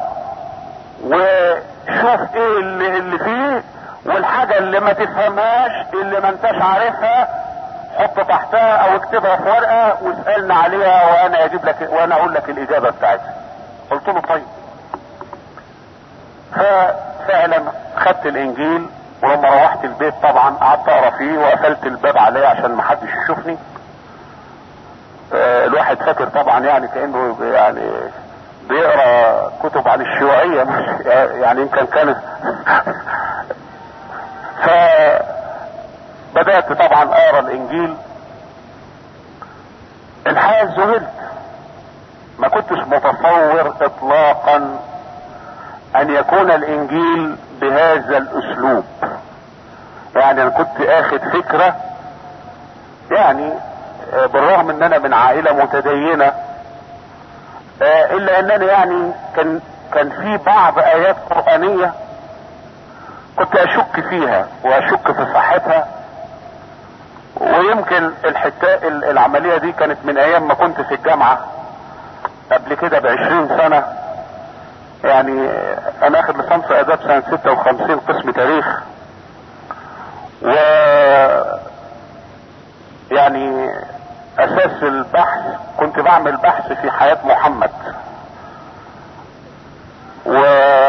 وشوف ايه اللي, اللي فيه والحاجه اللي ما تفهمهاش اللي ما انتش عارفها حط تحتها او اكتبها في ورقه واسالني عليها وانا اجيب لك وانا اقول لك الاجابه بتاعتها قلت له طيب ففعلا خدت الانجيل ولما روحت البيت طبعا قعدت اقرا فيه وقفلت الباب عليا عشان ما حدش يشوفني آه الواحد فاكر طبعا يعني كانه يعني بيقرا كتب عن الشيوعيه مش يعني يمكن كان فبدات طبعا اقرا الانجيل الحقيقه ذهلت ما كنتش متصور اطلاقا ان يكون الانجيل بهذا الاسلوب يعني انا كنت اخد فكرة يعني بالرغم ان انا من عائلة متدينة الا انني يعني كان كان في بعض ايات قرآنية كنت اشك فيها واشك في صحتها ويمكن الحكاية العملية دي كانت من ايام ما كنت في الجامعة قبل كده بعشرين سنة يعني انا اخد ليسانس اداب سنة 56 قسم تاريخ و يعني اساس البحث كنت بعمل بحث في حياة محمد و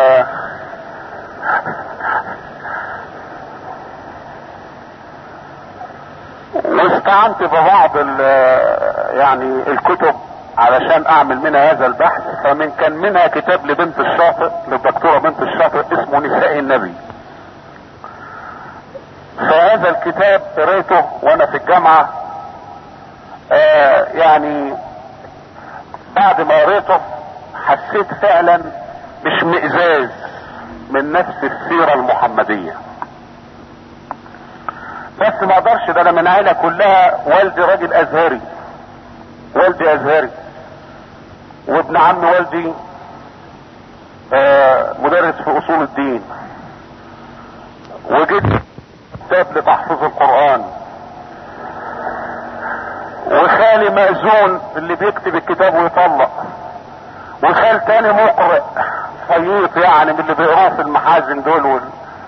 واستعنت ببعض يعني الكتب علشان اعمل منها هذا البحث فمن كان منها كتاب لبنت الشاطئ للدكتورة بنت الشاطئ اسمه نساء النبي فهذا الكتاب قريته وانا في الجامعة آه يعني بعد ما قريته حسيت فعلا باشمئزاز من نفس السيرة المحمدية بس ما اقدرش ده انا من عيلة كلها والدي راجل ازهري والدي ازهري وابن عم والدي آه مدرس في اصول الدين وجدي كتاب لتحفظ القرآن وخالي مأذون اللي بيكتب الكتاب ويطلق وخال تاني مقرئ صييط يعني من اللي بيقروه في المحازن دول وال...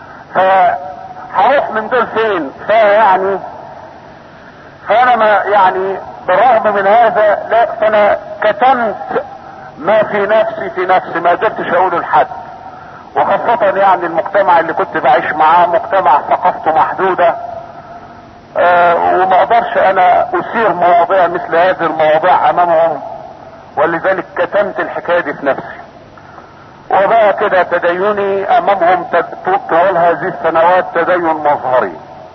فهروح من دول فين فيعني فانا ما يعني بالرغم من هذا لا فانا كتمت ما في نفسي في نفسي ما قدرتش اقوله لحد وخاصة يعني المجتمع اللي كنت بعيش معاه مجتمع ثقافته محدودة آه وما اقدرش انا اسير مواضيع مثل هذه المواضيع امامهم ولذلك كتمت الحكاية دي في نفسي وبقى كده تديني امامهم طوال هذه السنوات تدين مظهري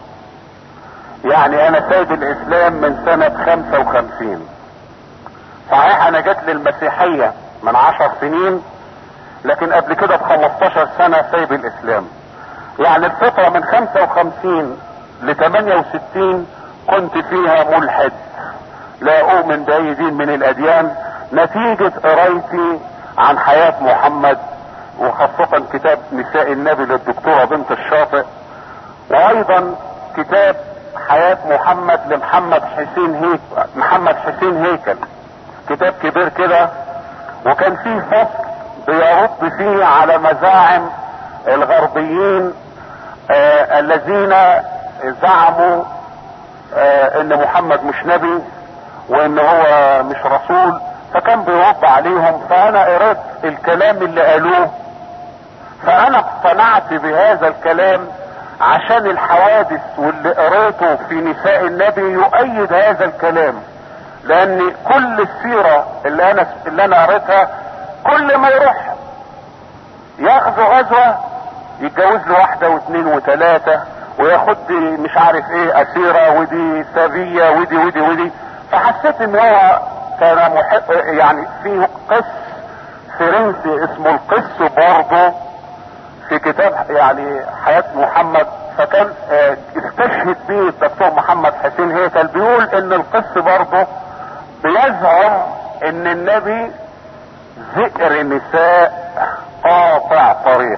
يعني انا سايب الاسلام من سنة خمسة وخمسين صحيح انا جت للمسيحية من عشر سنين لكن قبل كده ب 15 سنة سايب الاسلام يعني الفترة من 55 ل 68 كنت فيها ملحد لا اؤمن باي دين من الاديان نتيجة قرايتي عن حياة محمد وخاصة كتاب نساء النبي للدكتورة بنت الشاطئ وايضا كتاب حياة محمد لمحمد حسين هيك محمد حسين هيكل كتاب كبير كده وكان فيه فصل بيرد فيه على مزاعم الغربيين آه الذين زعموا آه ان محمد مش نبي وان هو مش رسول فكان بيرد عليهم فانا قريت الكلام اللي قالوه فانا اقتنعت بهذا الكلام عشان الحوادث واللي قريته في نساء النبي يؤيد هذا الكلام لان كل السيرة اللي انا اللي انا قريتها كل ما يروح ياخذ غزوة يتجوز له واحدة واثنين وثلاثة وياخد مش عارف ايه اسيرة ودي سبية ودي ودي ودي فحسيت ان هو كان محق يعني في قس فرنسي اسمه القس برضه في كتاب يعني حياة محمد فكان استشهد به الدكتور محمد حسين هيكل بيقول ان القس برضه بيزعم ان النبي ذكر نساء قاطع طريق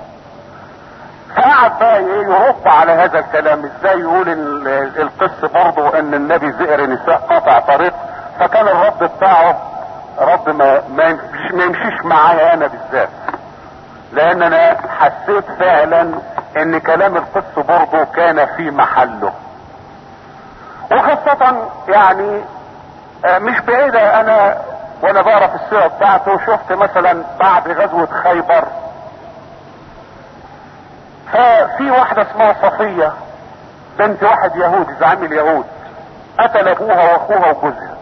فقعد بقى ايه يرد على هذا الكلام ازاي يقول ال- القس برضه ان النبي ذكر نساء قاطع طريق فكان الرد بتاعه رد ما ما يمشيش, ما يمشيش معايا انا بالذات لان انا حسيت فعلا ان كلام القس برضه كان في محله وخاصة يعني آه، مش بعيدة انا وانا بقرا في السيرة بتاعته شفت مثلا بعد غزوة خيبر ففي واحدة اسمها صفية بنت واحد يهودي زعيم اليهود قتل ابوها واخوها وجوزها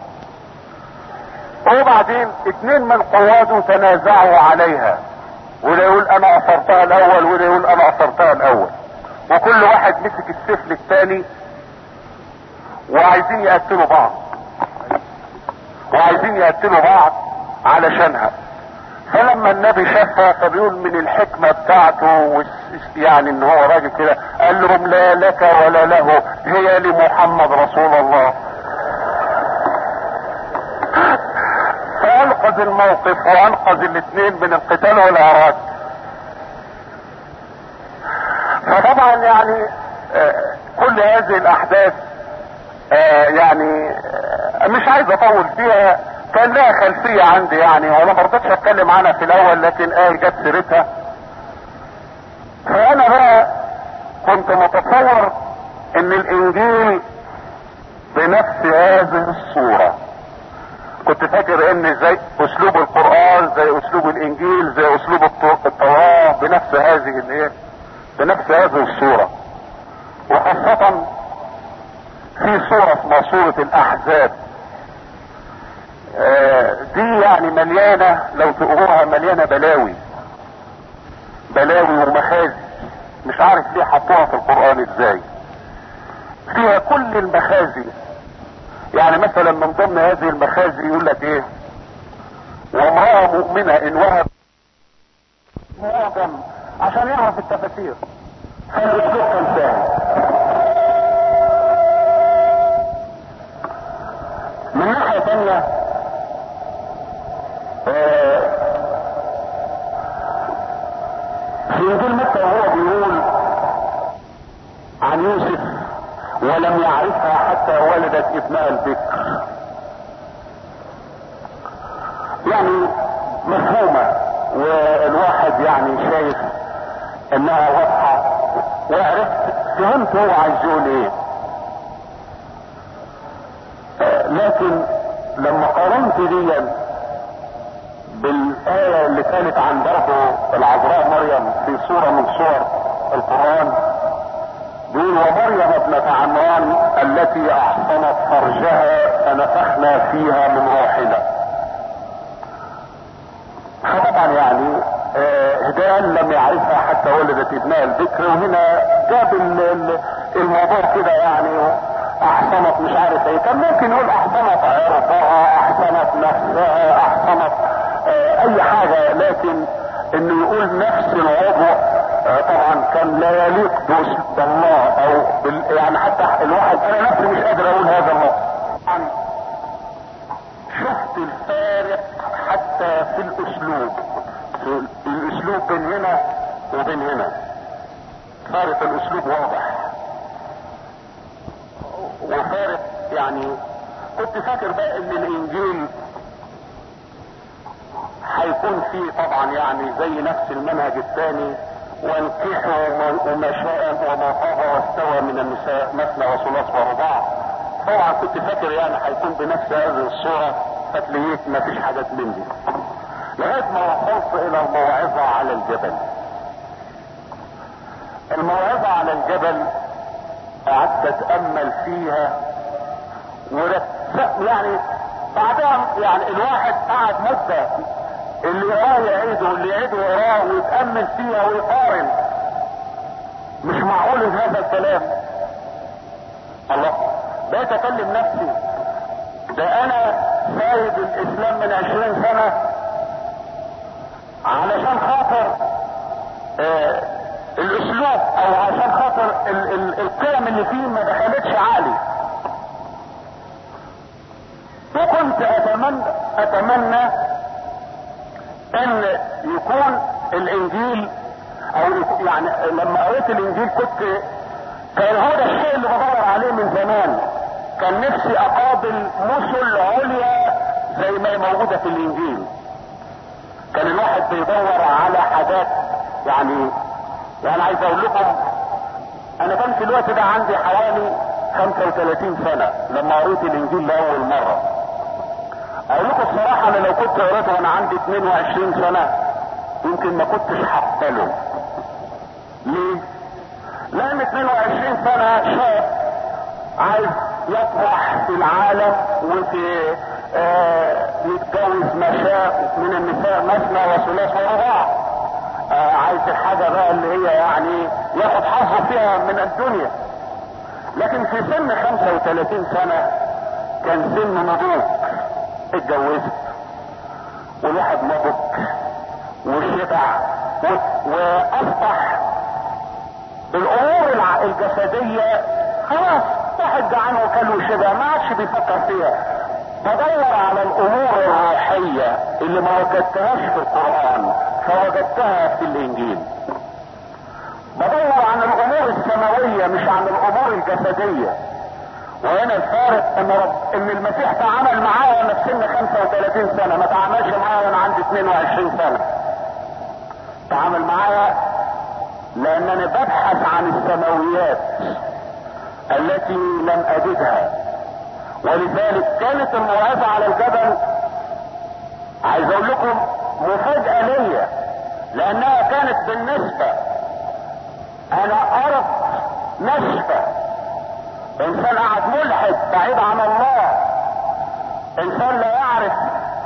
وبعدين اتنين من قواده تنازعوا عليها وده يقول انا اثرتها الاول وده يقول انا اثرتها الاول وكل واحد مسك السيف للتاني وعايزين يقتلوا بعض وعايزين يقتلوا بعض علشانها فلما النبي شافها فبيقول من الحكمة بتاعته والس- يعني ان هو راجل كده قال لهم لا لك ولا له هي لمحمد رسول الله فانقذ الموقف وانقذ الاثنين من القتال والعراك فطبعا يعني آه، كل هذه الاحداث آه، يعني آه، مش عايز اطول فيها كان لها خلفية عندي يعني وانا ما رضيتش اتكلم عنها في الاول لكن ايه جت سيرتها فانا بقى كنت متصور ان الانجيل بنفس هذه الصورة كنت فاكر ان زي اسلوب القرآن زي اسلوب الانجيل زي اسلوب الط- التوراة بنفس هذه الايه بنفس هذه الصورة وخاصة في صورة اسمها صورة الاحزاب آه، دي يعني مليانة لو تقروها مليانة بلاوي بلاوي ومخازي مش عارف ليه حطوها في القرآن ازاي فيها كل المخازي يعني مثلا من ضمن هذه المخازي يقول لك ايه وامرأة مؤمنة ان وهب معظم عشان يعرف التفاسير فالاسلوب كان ثاني من ناحية تانية آه، في انجيل متى وهو بيقول عن يوسف ولم يعرفها حتى ولدت ابنها البكر يعني مفهومة والواحد يعني شايف انها واضحة وعرفت فهمت هو عايز يقول ايه آه، لكن لما قارنت دي بالآية اللي كانت عن برضه العذراء مريم في سورة من سور القرآن بيقول ومريم ابنة عمران التي أحصنت فرجها فنفخنا فيها من روحنا فطبعا يعني آه، هدان لم يعرفها حتى ولدت ابنها البكر وهنا جاب ال- ال- الموضوع كده يعني احصنت مش عارف ايه كان ممكن يقول احصنت عرضها احصنت نفسها احصنت آه، اي حاجة لكن انه يقول نفس الوضع آه، طبعا كان لا يليق بأسلوب الله او بال يعني حتى الواحد انا نفسي مش قادر اقول هذا اللفظ طبعاً شفت الفارق حتى في الاسلوب في الاسلوب بين هنا وبين هنا فارق الاسلوب واضح وفارق يعني كنت فاكر بقى ان الانجيل هيكون فيه طبعا يعني زي نفس المنهج الثاني وانكحوا وما- وما شاء وما طاب واستوى من النساء مثنى وثلاث ورباع طبعا كنت فاكر يعني هيكون بنفس هذه الصورة فتلاقيت ما فيش حاجات من دي لغاية ما وصلت الى الموعظة على الجبل الموعظة على الجبل قعدت اتأمل فيها ورت يعني بعدها يعني الواحد قعد مدة اللي يراه يعيده واللي يعيده يراه ويتأمل فيها ويقارن مش معقول هذا الكلام الله بقيت اكلم نفسي ده انا سايب الاسلام من عشرين سنة علشان خاطر آه الاسلوب او عشان خاطر ال ال القيم اللي فيه ما دخلتش عقلي اتمنى اتمنى ان يكون الانجيل او يكون- يعني لما قريت الانجيل كنت كان هو ده الشيء اللي بدور عليه من زمان كان نفسي اقابل مثل عليا زي ما هي موجوده في الانجيل كان الواحد بيدور على حاجات يعني يعني عايز اقول لكم انا كان في الوقت ده عندي حوالي 35 سنة لما قريت الانجيل لاول مرة اقول لكم الصراحة انا لو كنت قريته وانا عندي 22 سنة يمكن ما كنتش هقبله ليه؟ لان 22 سنة شاب عايز يطمح في العالم وفي آه يتجوز ما شاء من النساء مثنى وثلاث ورباع آه عايز الحاجة بقى اللي هي يعني ياخد حظه فيها من الدنيا لكن في سن 35 سنة كان سن نضوج اتجوزت والواحد نضج وشبع و- واصبح الامور الع- الجسدية خلاص واحد جعان وكل وشبع ما عادش بيفكر فيها بدور على الامور الروحية اللي ما وجدتهاش في القرآن فوجدتها في الانجيل بدور عن الامور السماوية مش عن الامور الجسدية وهنا الفارق ان رب ان المسيح تعامل معايا وانا في سن 35 سنة ما تعاملش معايا وانا عندي 22 سنة تعامل معايا لانني ببحث عن السماويات التي لم اجدها ولذلك كانت الموعظة على الجبل عايز اقول لكم مفاجأة ليا لانها كانت بالنسبة انا ارض نشفة انسان قاعد ملحد بعيد عن الله انسان لا يعرف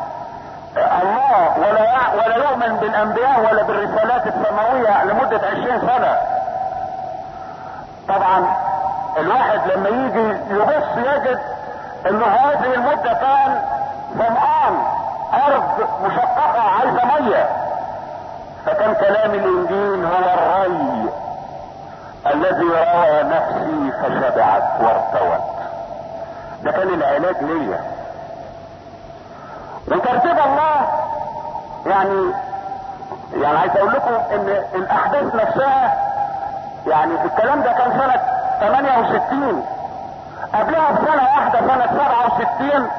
الله ولا يع... ولا يؤمن بالانبياء ولا بالرسالات السماوية لمدة عشرين سنة طبعا الواحد لما يجي يبص يجد ان هذه المدة كان ظمآن ارض مشققة عايزة مية فكان كلام الانجيل هو الري الذي روى نفسي فشبعت وارتوت ده كان العلاج ليا وترتيب الله يعني يعني عايز اقول لكم ان الاحداث نفسها يعني الكلام ده كان سنة 68 قبلها بسنة واحدة سنة 67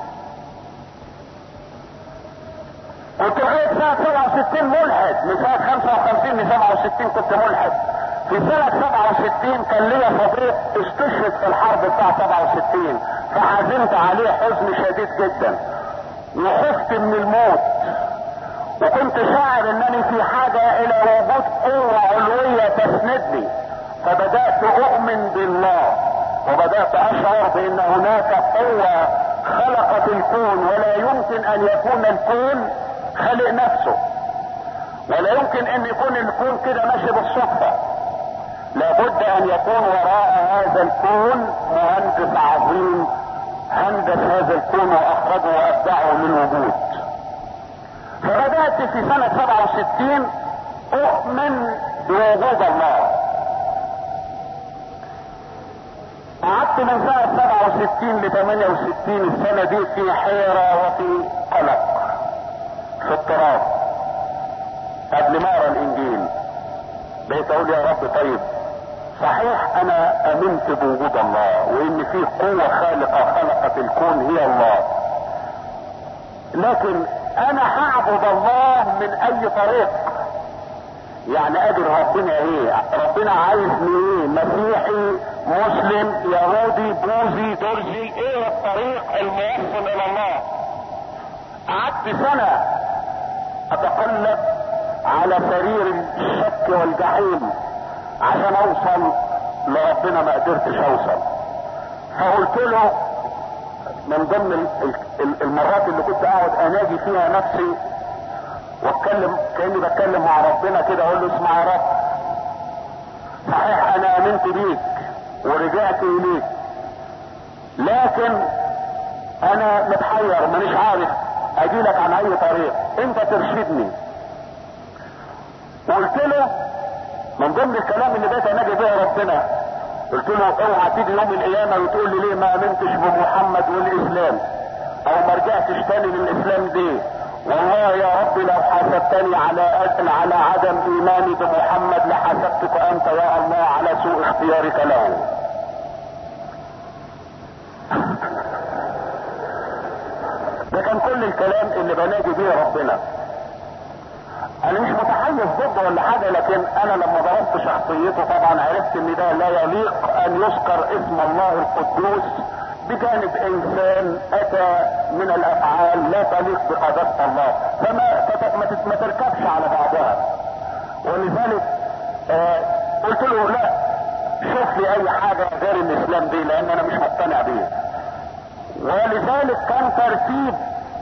كنت لغاية سنة 67 ملحد من سنة 55 ل 67 كنت ملحد في سنة 67 كان ليا صديق استشهد في الحرب بتاع 67 فحزنت عليه حزن شديد جدا وخفت من الموت وكنت شاعر انني في حاجة الى وجود قوة علوية تسندني فبدأت اؤمن بالله وبدأت اشعر بان هناك قوة خلقت الكون ولا يمكن ان يكون الكون خلق نفسه ولا يمكن ان يكون الكون كده ماشي بالصدفة لابد ان يكون وراء هذا الكون مهندس عظيم هندس هذا الكون واخرجه وابدعه للوجود فبدأت في سنة 67 اؤمن بوجود الله قعدت من سنة 67 ل 68 السنة دي في حيرة وفي قلق في اضطراب قبل ما اقرا الانجيل بقيت اقول يا رب طيب صحيح انا امنت بوجود الله وان في قوة خالقة خلقت الكون هي الله لكن انا هعبد الله من اي طريق يعني قادر ربنا ايه ربنا عايزني ايه مسيحي مسلم يهودي بوذي درزي ايه الطريق الموصل الى الله قعدت سنة اتقلب على سرير الشك والجحيم عشان اوصل لربنا ما قدرتش اوصل فقلت له من ضمن ال- ال- المرات اللي كنت اقعد اناجي فيها نفسي واتكلم كاني بتكلم مع ربنا كده اقول له اسمع يا رب صحيح انا امنت بيك ورجعت اليك لكن انا متحير مانيش عارف اجيلك عن اي طريق انت ترشدني وقلت له من ضمن الكلام اللي بقيت اناجي بيه ربنا قلت له اوعى تيجي يوم القيامه وتقول لي ليه ما امنتش بمحمد والاسلام او ما رجعتش تاني للاسلام دي والله يا رب لو حاسبتني على على عدم ايماني بمحمد لحاسبتك انت يا الله على سوء اختيارك له ده كان كل الكلام اللي بنادي بيه ربنا انا مش متحيز ضده ولا حاجه لكن انا لما ضربت شخصيته طبعا عرفت ان ده لا يليق ان يذكر اسم الله القدوس بجانب انسان اتى من الافعال لا تليق بقداسه الله فما ما تركبش على بعضها ولذلك آه قلت له لا شوف لي اي حاجه غير الاسلام دي لان انا مش مقتنع بيه ولذلك كان ترتيب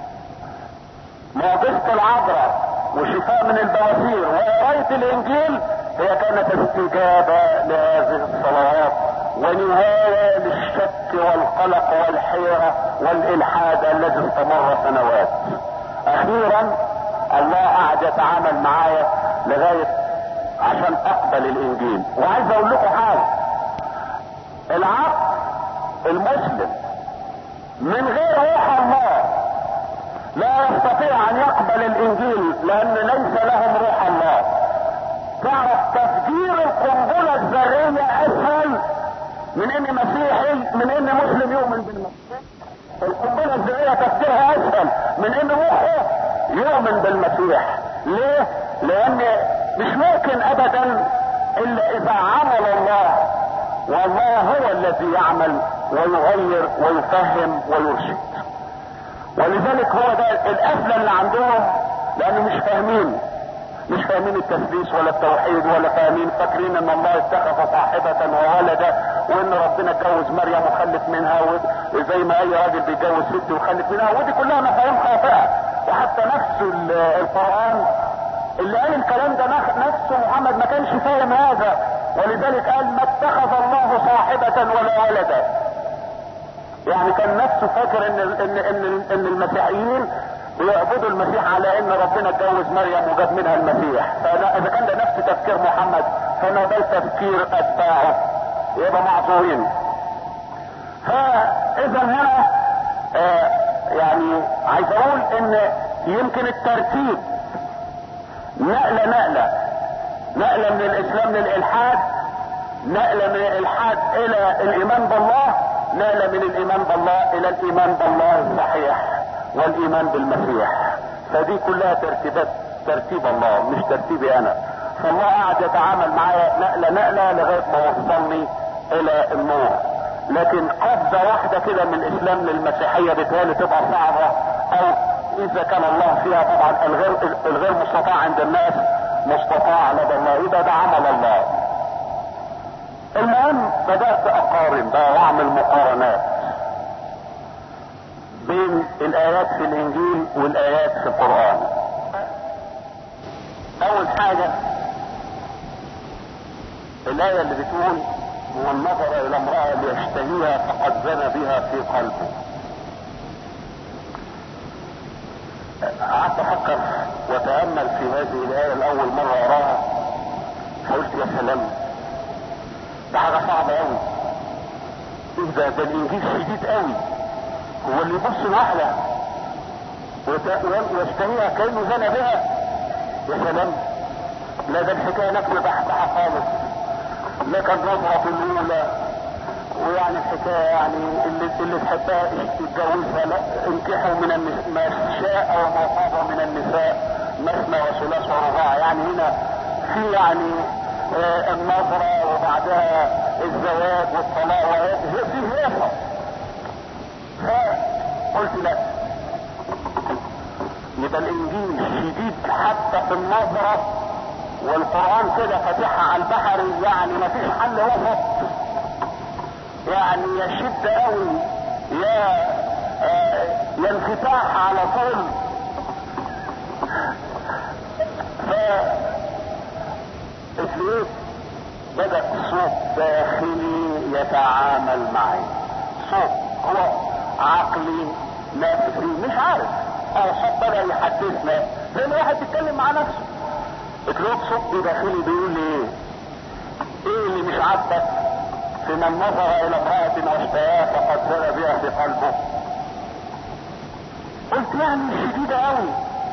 معجزه العذراء وشفاء من البواسير وقرايه الانجيل هي كانت استجابه لهذه الصلوات ونهايه للشك والقلق والحيره والالحاد الذي استمر سنوات اخيرا الله قعد يتعامل معايا لغايه عشان اقبل الانجيل وعايز اقول لكم حاجه العقل المسلم من غير روح الله لا يستطيع ان يقبل الانجيل لان ليس لهم روح الله تعرف تفجير القنبلة الذرية اسهل من ان مسيحي من ان مسلم يؤمن بالمسيح القنبلة الذرية تفجيرها اسهل من ان مخه يؤمن بالمسيح ليه لان مش ممكن ابدا الا اذا عمل الله والله هو الذي يعمل ويغير ويفهم ويرشد ولذلك هو ده القفله اللي عندهم لانه مش فاهمين مش فاهمين التثليث ولا التوحيد ولا فاهمين فاكرين ان الله اتخذ صاحبة وولدا وان ربنا اتجوز مريم وخلف منها وزي ما اي راجل بيتجوز ست وخلف منها ودي كلها مفاهيم خاطئة وحتى نفس القرآن اللي قال الكلام ده نفسه محمد ما كانش فاهم هذا ولذلك قال ما اتخذ الله صاحبة ولا ولدا يعني كان نفسه فاكر ان ان ان, إن المسيحيين بيعبدوا المسيح على ان ربنا اتجوز مريم وجاب منها المسيح فاذا كان ده نفس تفكير محمد فما بال تفكير اتباعه يبقى معذورين فاذا هنا آه يعني عايز اقول ان يمكن الترتيب نقلة نقلة نقلة من الاسلام للالحاد نقلة من الالحاد الى الايمان بالله نقلة من الايمان بالله الى الايمان بالله الصحيح والايمان بالمسيح فدي كلها ترتيبات ترتيب الله مش ترتيبي انا فالله قاعد يتعامل معايا نقله نقله لغايه ما وصلني الى النور لكن قفزه واحده كده من الاسلام للمسيحيه بتهيألي تبقى صعبه او اذا كان الله فيها طبعا الغير الغير مستطاع عند الناس مستطاع لدى الله يبقى ده عمل الله المهم بدات اقارن بقى واعمل مقارنات بين الايات في الانجيل والايات في القرآن اول حاجة الاية اللي بتقول من نظر الى امرأة ليشتهيها فقد زنى بها في قلبه قعدت افكر واتامل في هذه الايه لاول مره اراها فقلت يا سلام ده حاجه صعبه قوي ايه ده ده الانجيل شديد قوي هو اللي يبص الواحدة ويشتهيها كأنه زنى بها يا سلام لا ده الحكاية نكمة بحبها خالص لك النظرة الأولى ويعني الحكاية يعني اللي اللي تحبها تتجوزها لا انكحوا من النساء ما شاء وما طاب من النساء مثنى وثلاث ورباع يعني هنا في يعني آه النظرة وبعدها الزواج والطلاق وهي في هيصة فقلت لا يبقى الانجيل شديد حتى في النظرة والقرآن كده فاتحة على البحر يعني ما فيش حل وسط يعني يشد قوي يا آه يا انفتاح على طول ف ايه بدأ صوت داخلي يتعامل معي صوت هو عقلي نفسي مش عارف او صوت بدأ يحدثنا زي ما واحد بيتكلم مع نفسه اتلوت صوت داخلي بيقول لي ايه ايه اللي مش عاجبك في من نظر الى امرأة واشتهاها فقد زنى بها في قلبه يعني شديدة قوي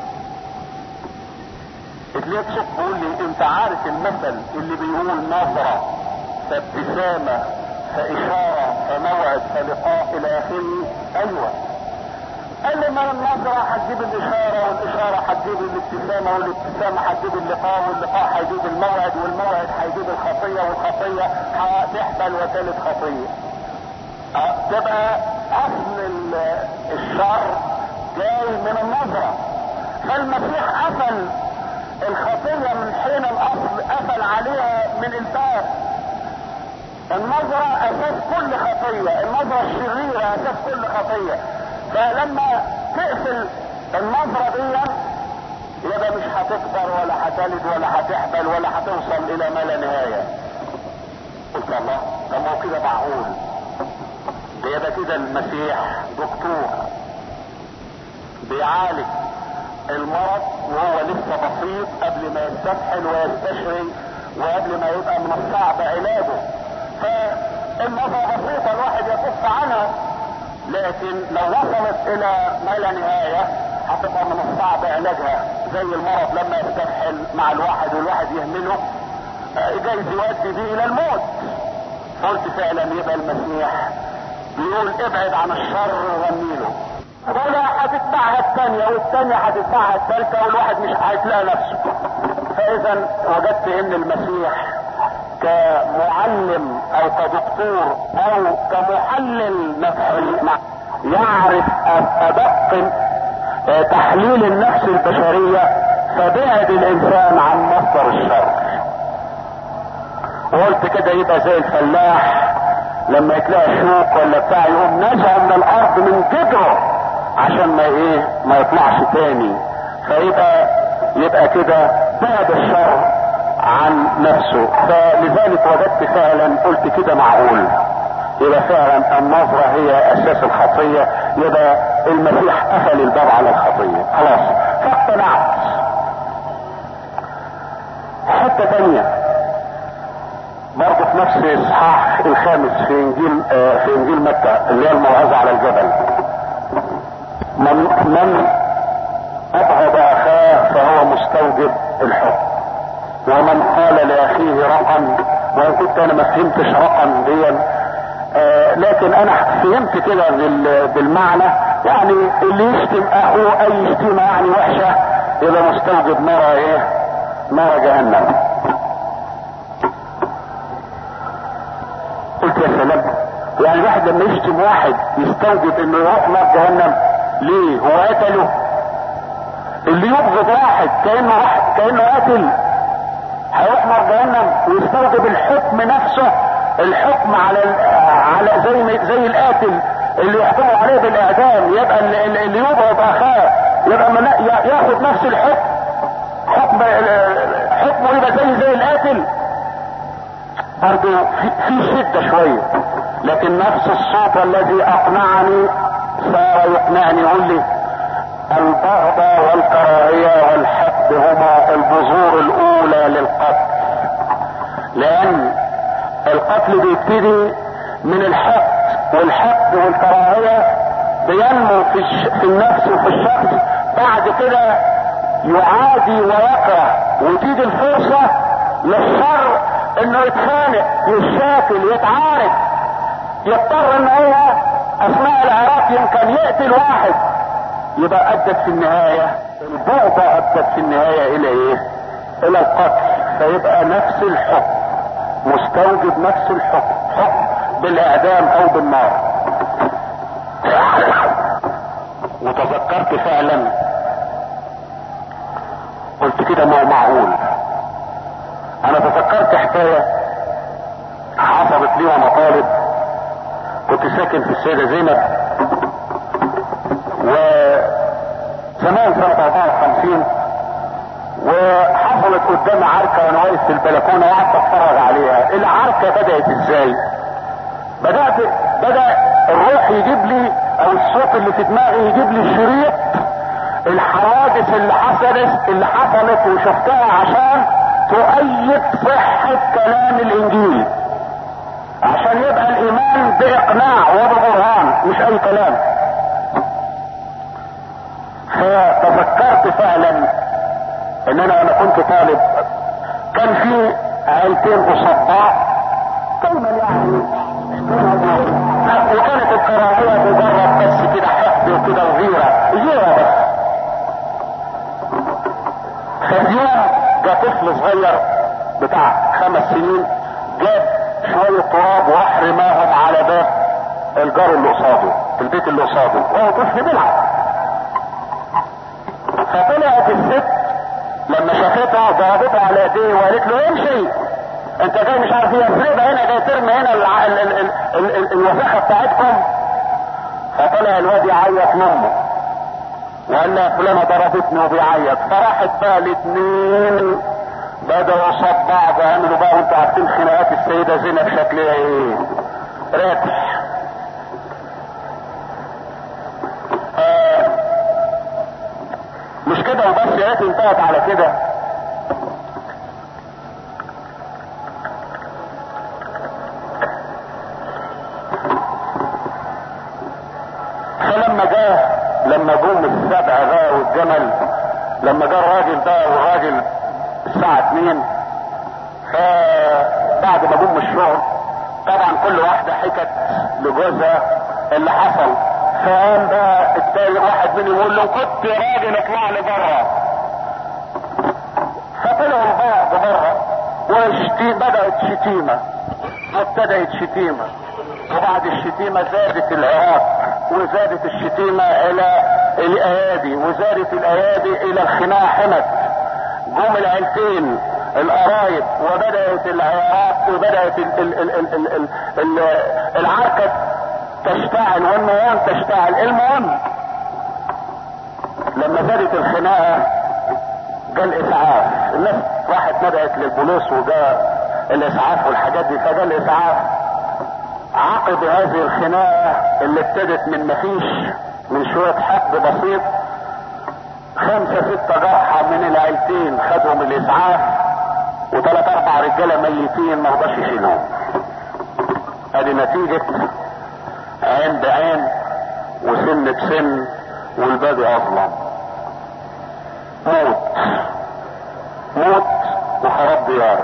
اتليت صوت بيقول لي انت عارف المثل اللي بيقول نظرة فابتسامة فاشارة فموعد فلقاء الى اخره ايوه قال لي ما النظرة هتجيب الاشارة والاشارة هتجيب الابتسامة والابتسامة هتجيب اللقاء واللقاء هيجيب الموعد والموعد هيجيب الخطية والخطية هتحمل وتلد خطية اه تبقى اصل ال- الشر جاي من النظرة فالمسيح قفل الخطية من حين الاصل قفل عليها من الباب النظرة اساس كل خطية النظرة الشريرة اساس كل خطية فلما تقفل النظرة دي يبقى مش هتكبر ولا هتلد ولا هتحبل ولا هتوصل الى ما لا نهاية قلت الله طب ما هو كده معقول ده يبقى كده المسيح دكتور بيعالج المرض وهو لسه بسيط قبل ما يستفحل ويستشري وقبل ما يبقى من الصعب علاجه فالنظرة بسيطة الواحد يكف عنها لكن لو وصلت الى ما لا نهاية هتبقى من الصعب علاجها زي المرض لما يستفحل مع الواحد والواحد يهمله آه، جايز يؤدي به الى الموت قلت فعلا يبقى المسيح بيقول ابعد عن الشر وغنيله ولا هتتبعها الثانية والثانية هتتبعها الثالثة والواحد مش هيتلاقي نفسه فاذا وجدت ان المسيح كمعلم او كدكتور او كمحلل نفسي يعرف ادق آه، تحليل النفس البشرية فبعد الانسان عن مصدر الشر وقلت كده يبقى زي الفلاح لما يتلاقي شوك ولا بتاع يقوم نزعه من الارض من جدره عشان ما ايه ما يطلعش تاني فيبقى يبقى كده بعد الشر عن نفسه فلذلك وجدت فعلا قلت كده معقول يبقى فعلا النظرة هي اساس الخطية يبقى المسيح قفل الباب على الخطية خلاص فاقتنعت حتة تانية برضه في نفس الاصحاح الخامس في انجيل آه في انجيل متى اللي هي الموعظه على الجبل من من ابغض اخاه فهو مستوجب الحكم ومن قال لاخيه رقم وان كنت انا ما فهمتش رقم دي آه لكن انا فهمت كده بال- بالمعنى يعني اللي يشتم اخوه اي شتيمه يعني وحشه يبقى مستوجب نار ايه؟ نار جهنم قلت يا سلام يعني الواحد لما يشتم واحد يستوجب انه يروح نار جهنم ليه هو قتله اللي يبغض واحد كانه راح كانه قتل هيروح نار جهنم ويستوجب الحكم نفسه الحكم على ال- على زي ما- زي القاتل اللي يحكموا عليه بالاعدام يبقى اللي, اللي- اللي يبغض اخاه يبقى من يا- ياخد نفس الحكم حكم حكمه يبقى زي زي القاتل برضو في, في شدة شوية لكن نفس الصوت الذي اقنعني صار يقنعني يقول لي البغضة والكراهية والحقد هما البذور الاولى للقتل لان القتل بيبتدي من الحقد والحقد والكراهية بينمو في, الش... في النفس وفي الشخص بعد كده يعادي ويكره وتيجي الفرصة للشر انه يتخانق يتشاكل يتعارك يضطر ان هو اثناء العراك يمكن يقتل واحد يبقى ادت في النهاية البغضة ادت في النهاية الى ايه الى القتل فيبقى نفس الحكم مستوجب نفس الحكم حكم بالاعدام او بالنار وتذكرت فعلا قلت كده ما هو معقول انا تذكرت حكاية حصلت لي وانا طالب كنت ساكن في السيدة زينب وزمان سنة 54 وحصلت قدامي عركة وانا واقف في البلكونة وقعدت اتفرج عليها العركة بدأت ازاي بدأت بدأ الروح يجيب لي او الصوت اللي في دماغي يجيب لي شريط الحوادث اللي حصلت اللي حصلت وشفتها عشان تؤيد صحة كلام الانجيل عشان يبقى الايمان باقناع وببرهان مش اي كلام فتفكرت فعلا ان انا انا كنت طالب كان في عيلتين قصاد بعض دايما يعني وكانت الكراهيه مجرد بس كده حقد وكده وغيره غيره بس ففي يوم جاء طفل صغير بتاع خمس سنين جاب شويه تراب وراح رماهم على باب الجار اللي قصاده البيت اللي قصاده وهو طفل بيلعب فطلعت الست لما شافتها ضربتها على ايديه وقالت له امشي انت جاي مش عارف ايه افرضها هنا جاي ترمي هنا الع- ال- ال- ال- ال- ال- الوساخه بتاعتكم فطلع الواد يعيط لامه وقال لها فلانه ضربتني وبيعيط فراحت بقى الاثنين بدأوا قصاد بعض عملوا بقى وانتوا عارفين خناقات السيده زينب شكلها ايه راتح آه مش كده وبس يا ريت انتهت على كده فلما جاء لما جم السبع بقى والجمل لما جاء الراجل ده والراجل الساعة 2 فبعد ما جم الشغل طبعا كل واحدة حكت لجوزها اللي حصل فقام بقى التاني واحد منهم يقول له كنت راجل اطلع لي بره فطلعوا البعض بره وشتي بدأت شتيمة وابتدأت شتيمة وبعد الشتيمة زادت العراق وزادت الشتيمة الى الايادي وزادت الايادي الى الخناقة حمت جم العيلتين القرايب وبدأت العراق وبدأت ال ال ال ال ال ال ال العركة تشتعل والنيران تشتعل المهم لما زادت الخناقة جاء الاسعاف الناس راحت ندعت للبوليس وجاء الاسعاف والحاجات دي فجاء الاسعاف عقب هذه الخناقة اللي ابتدت من مفيش من شوية حقد بسيط خمسة ستة جرحى من العيلتين خدهم الاسعاف وثلاث اربع رجالة ميتين ما رضاش يشيلهم ادي نتيجة عين بعين وسن بسن والباقي اظلم موت موت وخراب ديار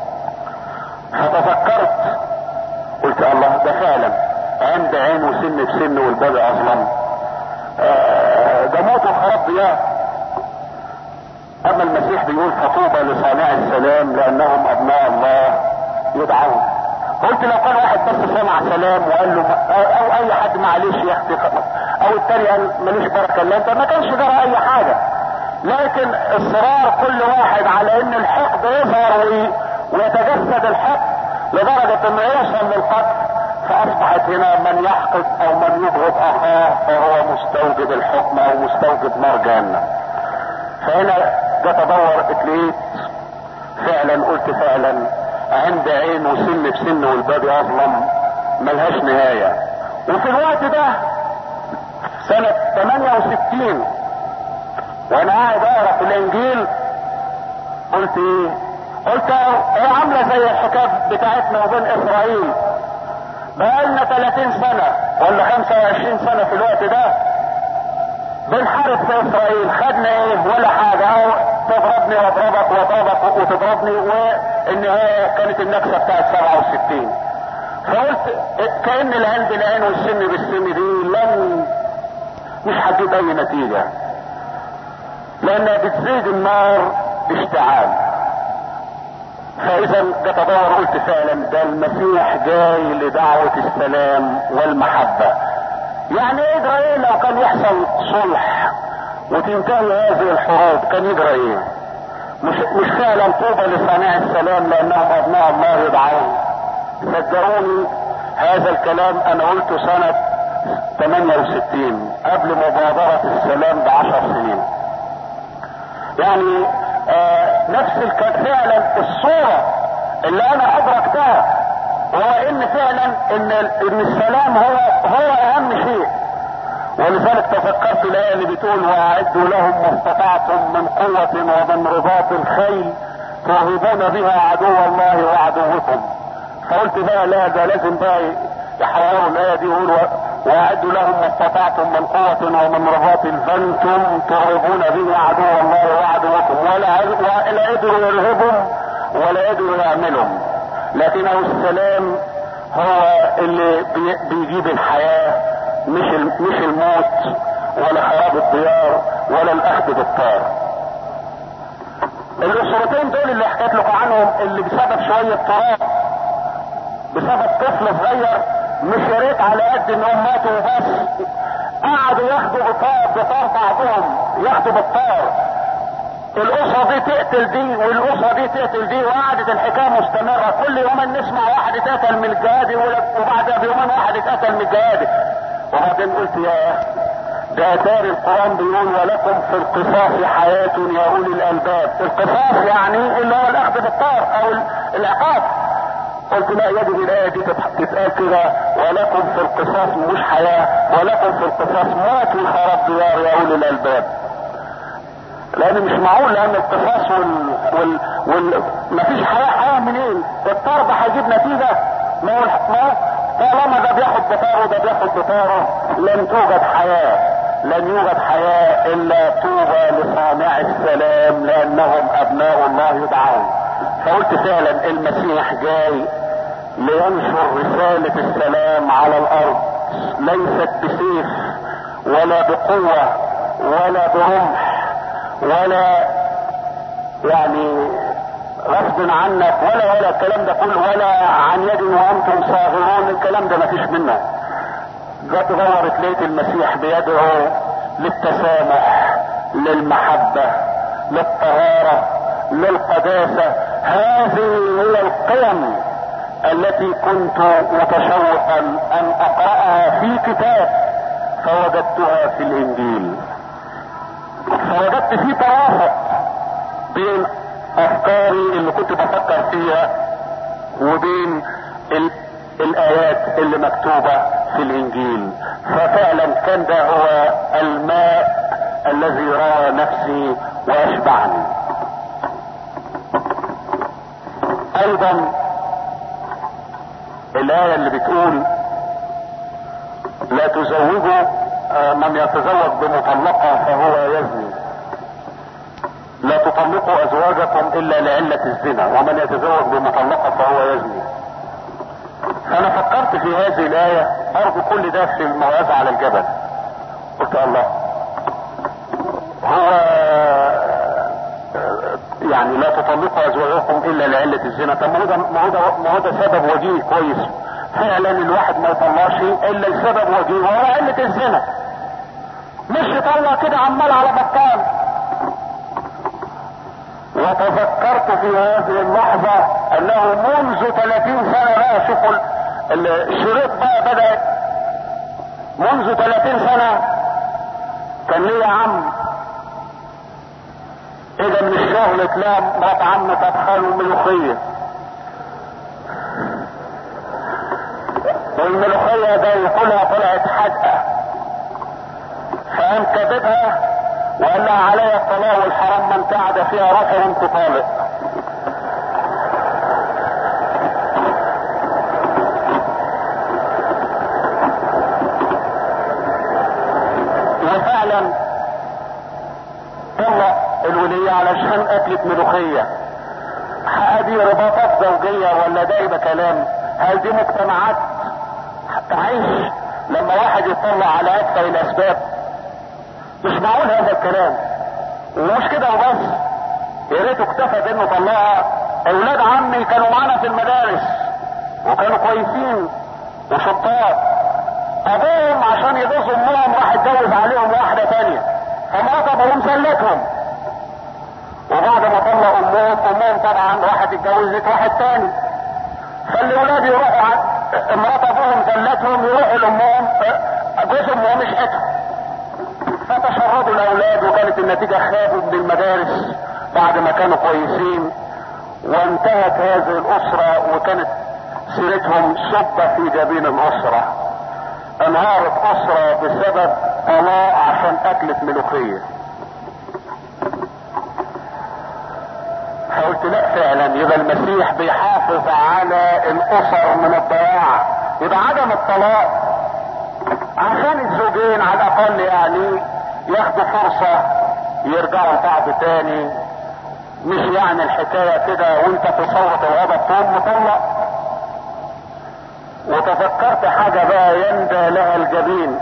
فتفكرت قلت الله ده فعلا عين بعين وسن بسن والباقي اظلم آه ده موت وخراب ديار اما المسيح بيقول فطوبى لصانع السلام لانهم ابناء الله يدعون قلت لو كان واحد بس سمع سلام وقال له او اي حد معلش يا اختي او التاني قال ماليش بركه الا انت ما كانش جرى اي حاجه لكن اصرار كل واحد على ان الحقد يظهر وي- ويتجسد الحقد لدرجه انه يوصل للقتل فاصبحت هنا من يحقد او من يبغض اخاه فهو مستوجب الحكم او مستوجب نار جهنم فهنا جت ادور اتلقيت فعلا قلت فعلا عند عين وسن بسن والباقي اظلم ملهاش نهاية وفي الوقت ده سنة 68 وانا قاعد اقرا في الانجيل قلت ايه قلت ايه عاملة زي الحكاية بتاعتنا وبين اسرائيل بقالنا 30 سنة ولا 25 سنة في الوقت ده بنحارب في اسرائيل خدنا ايه ولا حاجة او تضربني واضربك واضربك وتضربني والنهاية كانت النكسة بتاعت 67 فقلت كأن العين بالعين والسن بالسن دي لن مش هتجيب اي نتيجة لانها بتزيد النار اشتعال فاذا جيت ادور قلت فعلا ده المسيح جاي لدعوة السلام والمحبة يعني يجرى ايه لو كان يحصل صلح وتنتهي هذه الحروب كان يجرى ايه مش, مش فعلا طوبى لصانع السلام لانهم ابناء الله يدعون صدقوني هذا الكلام انا قلته سنة 68 قبل مبادرة السلام بعشر سنين يعني آه نفس الكلام فعلا الصورة اللي انا ادركتها هو ان فعلا ان ان السلام هو هو اهم شيء ولذلك تفكرت الايه اللي بتقول واعدوا لهم ما استطعتم من قوه ومن رباط الخيل ترهبون بها عدو الله وعدوكم فقلت بقى لا ده لازم بقى يحوروا الايه دي يقولوا واعدوا لهم ما استطعتم من قوة ومن رباط فانتم ترهبون به عدو الله وعدوكم ولا ولا قدروا يرهبهم ولا قدروا يعملهم لكنه السلام هو اللي بيجيب الحياة مش مش الموت ولا خراب الديار ولا الاخذ بالطار الاسرتين دول اللي حكيت لكم عنهم اللي بسبب شوية تراب بسبب طفل صغير مش يا ريت على قد انهم ماتوا وبس قعدوا ياخدوا بطار بطار بعضهم ياخدوا بالطار الاسره دي تقتل دي والاسره دي تقتل دي وقعدت الحكايه مستمره كل يومين نسمع واحد اتقتل من الجهادي وبعدها بيومين واحد اتقتل من الجهادي وبعدين قلت يا ده اتاري القران بيقول ولكم في القصاص حياه يا اولي الالباب القصاص يعني اللي هو الاخذ بالطار او العقاب قلت لا يجب الايه دي تتقال كده ولكم في القصاص مش حياه ولكم في القصاص موت وخراب ديار يا اولي الالباب لان مش معقول لان القصاص وال, وال... وال... مفيش حياه حياه منين الطرد هيجيب نتيجه ما هو ما طالما ده بياخد بطاره وده بياخد بطاره لن توجد حياه لن يوجد حياه الا توبى لصانع السلام لانهم ابناء الله يدعون فقلت فعلا المسيح جاي لينشر رسالة السلام على الارض ليست بسيف ولا بقوة ولا برمح ولا يعني غصب عنك ولا ولا الكلام ده كله ولا عن يد وانتم صاغرون الكلام ده مفيش منه جت دورت لقيت المسيح بيدعو للتسامح للمحبة للطهارة للقداسة هذه هي القيم التي كنت متشوقا ان اقرأها في كتاب فوجدتها في الانجيل فوجدت في توافق بين افكاري اللي كنت بفكر فيها وبين ال الايات اللي مكتوبة في الانجيل ففعلا كان ده هو الماء الذي روى نفسي واشبعني ايضا الايه اللي بتقول لا تزوجوا من يتزوج بمطلقة فهو يزني لا تطلقوا ازواجكم الا لعلة الزنا ومن يتزوج بمطلقة فهو يزني فانا فكرت في هذه الاية ارجو كل ده في الموعظة على الجبل قلت الله هو يعني لا تطلقوا ازواجكم الا لعلة الزنا طب ما هو ده ما هو ده ما هو ده سبب وجيه كويس فعلا الواحد ما يطلعش الا لسبب وجيه وهو علة الزنا مش يطلع كده عمال على بطال وتذكرت في هذه اللحظة انه منذ 30 سنة بقى شوفوا الشريط بقى بدأت منذ 30 سنة كان لي عم اذا من الشغل تلاقي مرات عم تدخل ملوخية والملوخية ده يقولها طلعت حدقة فقام كاتبها وقال لها علي الطلاق والحرام من قعد فيها روحي وانت طالق وفعلا طلق الولية علشان اكلت ملوخية دي رباطات زوجية ولا ده يبقى كلام هل دي مجتمعات تعيش لما واحد يطلع على اتفه الاسباب مش معقول هذا الكلام ومش كده وبس يا ريته اكتفى بانه طلعها اولاد عمي كانوا معانا في المدارس وكانوا كويسين وشطار ابوهم عشان يجوزوا امهم راح اتجوز عليهم واحده تانية فمرات ابوهم سلتهم وبعد ما طلقوا امهم امهم طبعا راحت اتجوزت واحد تاني فالاولاد يروحوا عند مرات ابوهم سلتهم يروحوا لامهم جوز امهم مشقتهم فتشردوا الاولاد وكانت النتيجة خابوا من المدارس بعد ما كانوا كويسين وانتهت هذه الاسرة وكانت سيرتهم صبة في جبين الاسرة انهارت اسرة بسبب طلاق عشان اكلت ملوخية فقلت لا فعلا يبقى المسيح بيحافظ على الاسر من الضياع يبقى عدم الطلاق الاقل يعني ياخدوا فرصة يرجعوا لبعض تاني مش يعني الحكاية كده وانت في ثورة الغضب تقوم مطلق وتفكرت حاجة بقى يندى لها الجبين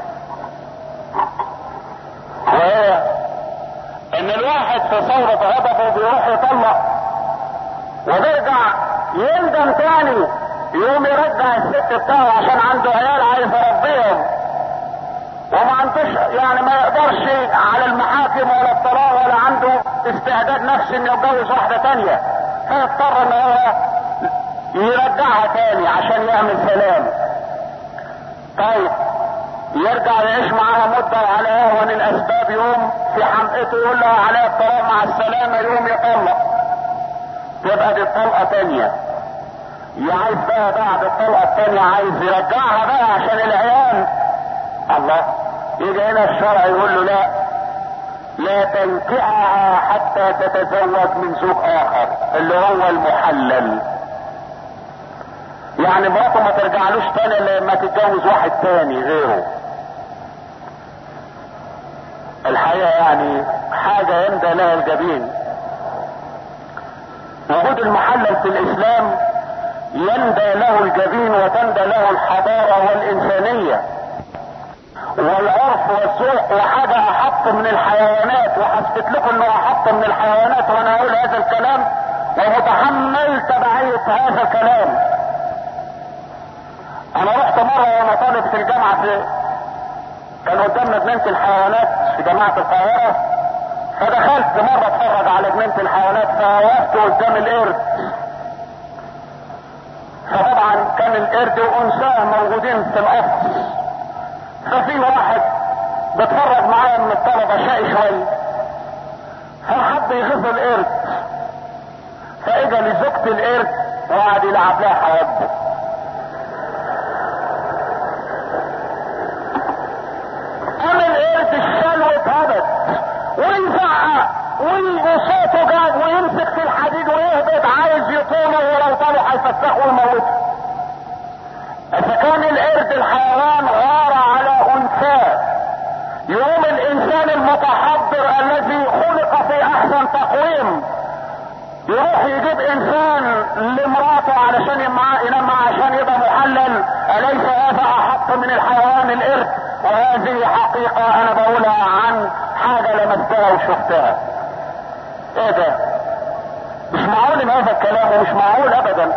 وهي ان الواحد في ثورة غضبه بيروح يطلق وبيرجع يندم تاني يقوم يرجع الست بتاعه عشان عنده عيال عايز يربيهم وما عندوش يعني ما يقدرش على المحاكم ولا الطلاق ولا عنده استعداد نفسي انه يتجوز واحدة تانية فيضطر ان هو يرجعها تاني عشان يعمل سلام طيب يرجع يعيش معاها مدة وعلى اهون الاسباب يوم في حمقته يقول لها عليها الطلاق مع السلامة يوم يطلق تبقى دي طلقة تانية عايز بقى بعد الطلقة التانية عايز يرجعها بقى عشان العيال الله يجي هنا الشرع يقول له لا لا تنكحها حتى تتزوج من زوج اخر اللي هو المحلل يعني مراته ما ترجعلوش تاني لما تتجوز واحد تاني غيره الحقيقة يعني حاجة يندى لها الجبين وجود المحلل في الاسلام يندى له الجبين وتندى له الحضارة والانسانية والعرف والذوق وحاجة احط من الحيوانات وحسبت لكم انه احط من الحيوانات وانا اقول هذا الكلام ومتحمل تبعية هذا الكلام انا رحت مرة وانا طالب في الجامعة في كان قدامنا جنينة الحيوانات في جامعة القاهرة فدخلت مرة اتفرج على جنينة الحيوانات فوقفت قدام القرد فطبعا كان القرد وانثاه موجودين في القفص ففي واحد بيتفرج معايا من الطلبة شقي شوية فحب يغيظ القرد فاجا لزوجة القرد وقعد يلعب لها حواجبه قام القرد الشلو اتهبط ويزعق وصوته جاب ويمسك في الحديد ويهبط عايز يطوله ولو طاله هيفسخه ويموته اذا كان القرد الحيوان غار على انثاه يقوم الانسان المتحضر الذي خلق في احسن تقويم يروح يجيب انسان لمراته علشان ينام معاه عشان يبقى محلل اليس هذا احق من الحيوان القرد وهذه حقيقة انا بقولها عن حاجة لمستها وشفتها ايه ده مش معقول ان هذا الكلام ومش معقول ابدا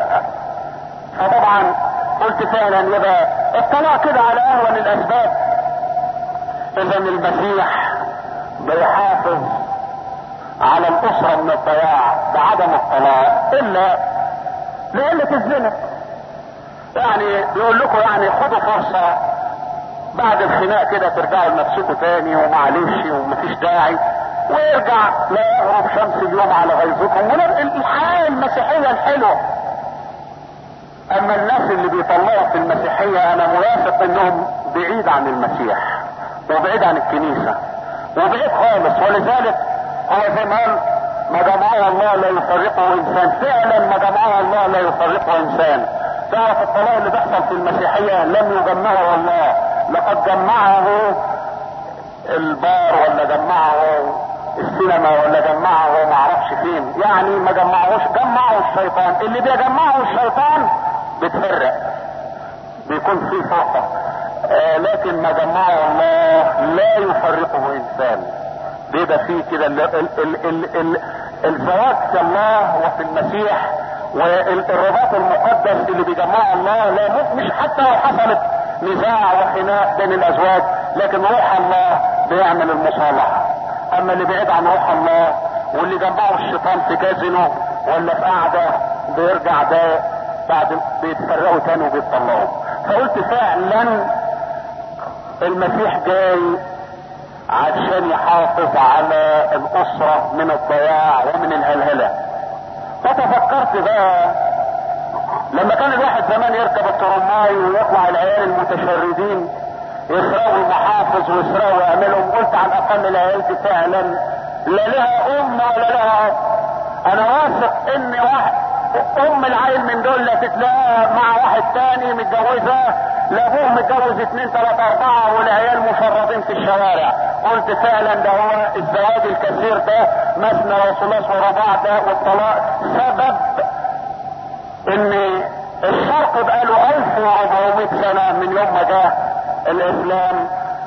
فطبعا قلت فعلا يبقى الطلاق كده على اهون الاسباب اذا المسيح بيحافظ على الاسرة من الضياع بعدم الطلاق الا لقلة الزنا يعني بيقول لكم يعني خدوا فرصة بعد الخناق كده ترجعوا لنفسكم تاني ومعلش ومفيش داعي ويرجع لا يغرب شمس اليوم على غيظكم الحياة المسيحية الحلوة اما الناس اللي بيطلعوا في المسيحية انا موافق انهم بعيد عن المسيح وبعيد عن الكنيسة وبعيد خالص ولذلك هو زي ما قال ما جمعه الله لا يفرقه انسان فعلا ما جمعه الله لا يفرقه انسان تعرف الطلاق اللي بيحصل في المسيحية لم يجمعه الله لقد جمعه البار ولا جمعه السينما ولا جمعه ما اعرفش فين يعني ما جمعوش جمعه الشيطان اللي بيجمعه الشيطان بتفرق بيكون في فرقة آه لكن ما جمعه الله لا يفرقه انسان بيبقى فيه كده ال- ال- ال- ال- ال- الزواج في الله وفي المسيح والرباط المقدس اللي بيجمعه الله لا مو- مش حتى لو حصلت نزاع وخناق بين الازواج لكن روح الله بيعمل المصالحه اما اللي بعيد عن روح الله واللي جمعه الشيطان في كازينو ولا في قعده بيرجع ده بعد بيتفرقوا تاني وبيتطلقوا فقلت فعلا المسيح جاي عشان يحافظ على الاسره من الضياع ومن الهلهله فتفكرت بقى لما كان الواحد زمان يركب الترماي ويطلع العيال المتشردين يسرقوا المحافظ ويسرقوا ويعملهم قلت على الاقل العيال دي فعلا لا لها ام ولا لها اب انا واثق ان واحد ام العيل من دول لا تتلاقى مع واحد تاني متجوزه لابوه متجوز اتنين تلاتة اربعة والعيال مشردين في الشوارع قلت فعلا ده هو الزواج الكثير ده مثنى وثلاث ورباع ده والطلاق سبب ان الشرق بقاله 1400 سنة من يوم ما جاء الاسلام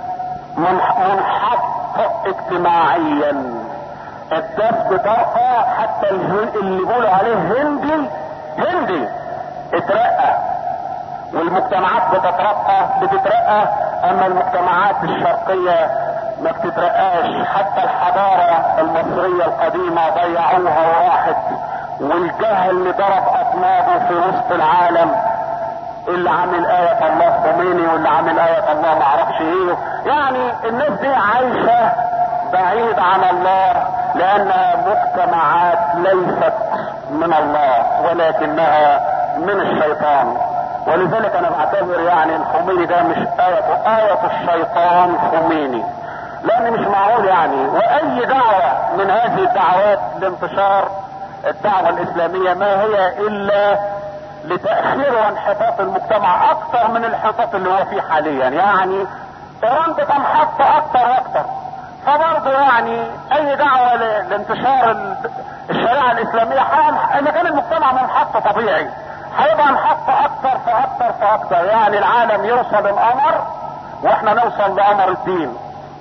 منحط اجتماعيا الدف بترقى حتى اللي بيقولوا عليه هندي هندي اترقى والمجتمعات بتترقى بتترقى اما المجتمعات الشرقية ما بتترقاش حتى الحضارة المصرية القديمة ضيعوها وراحت والجهل اللي ضرب اطنابه في وسط العالم اللي عامل آية الله خميني واللي عامل آية الله معرفش ايه يعني الناس دي عايشة بعيد عن الله لانها مجتمعات ليست من الله ولكنها من الشيطان ولذلك انا بعتبر يعني الخميني ده مش آية آية الشيطان خميني لان مش معقول يعني واي دعوة من هذه الدعوات لانتشار الدعوة الاسلامية ما هي الا لتأخير وانحطاط المجتمع اكثر من الانحطاط اللي هو فيه حاليا يعني ايران بتنحط اكثر واكثر فبرضه يعني اي دعوة لانتشار الشريعة الاسلامية اذا كان المجتمع منحط طبيعي هيبقى نحط اكثر فاكثر فاكثر يعني العالم يوصل الامر واحنا نوصل لامر الدين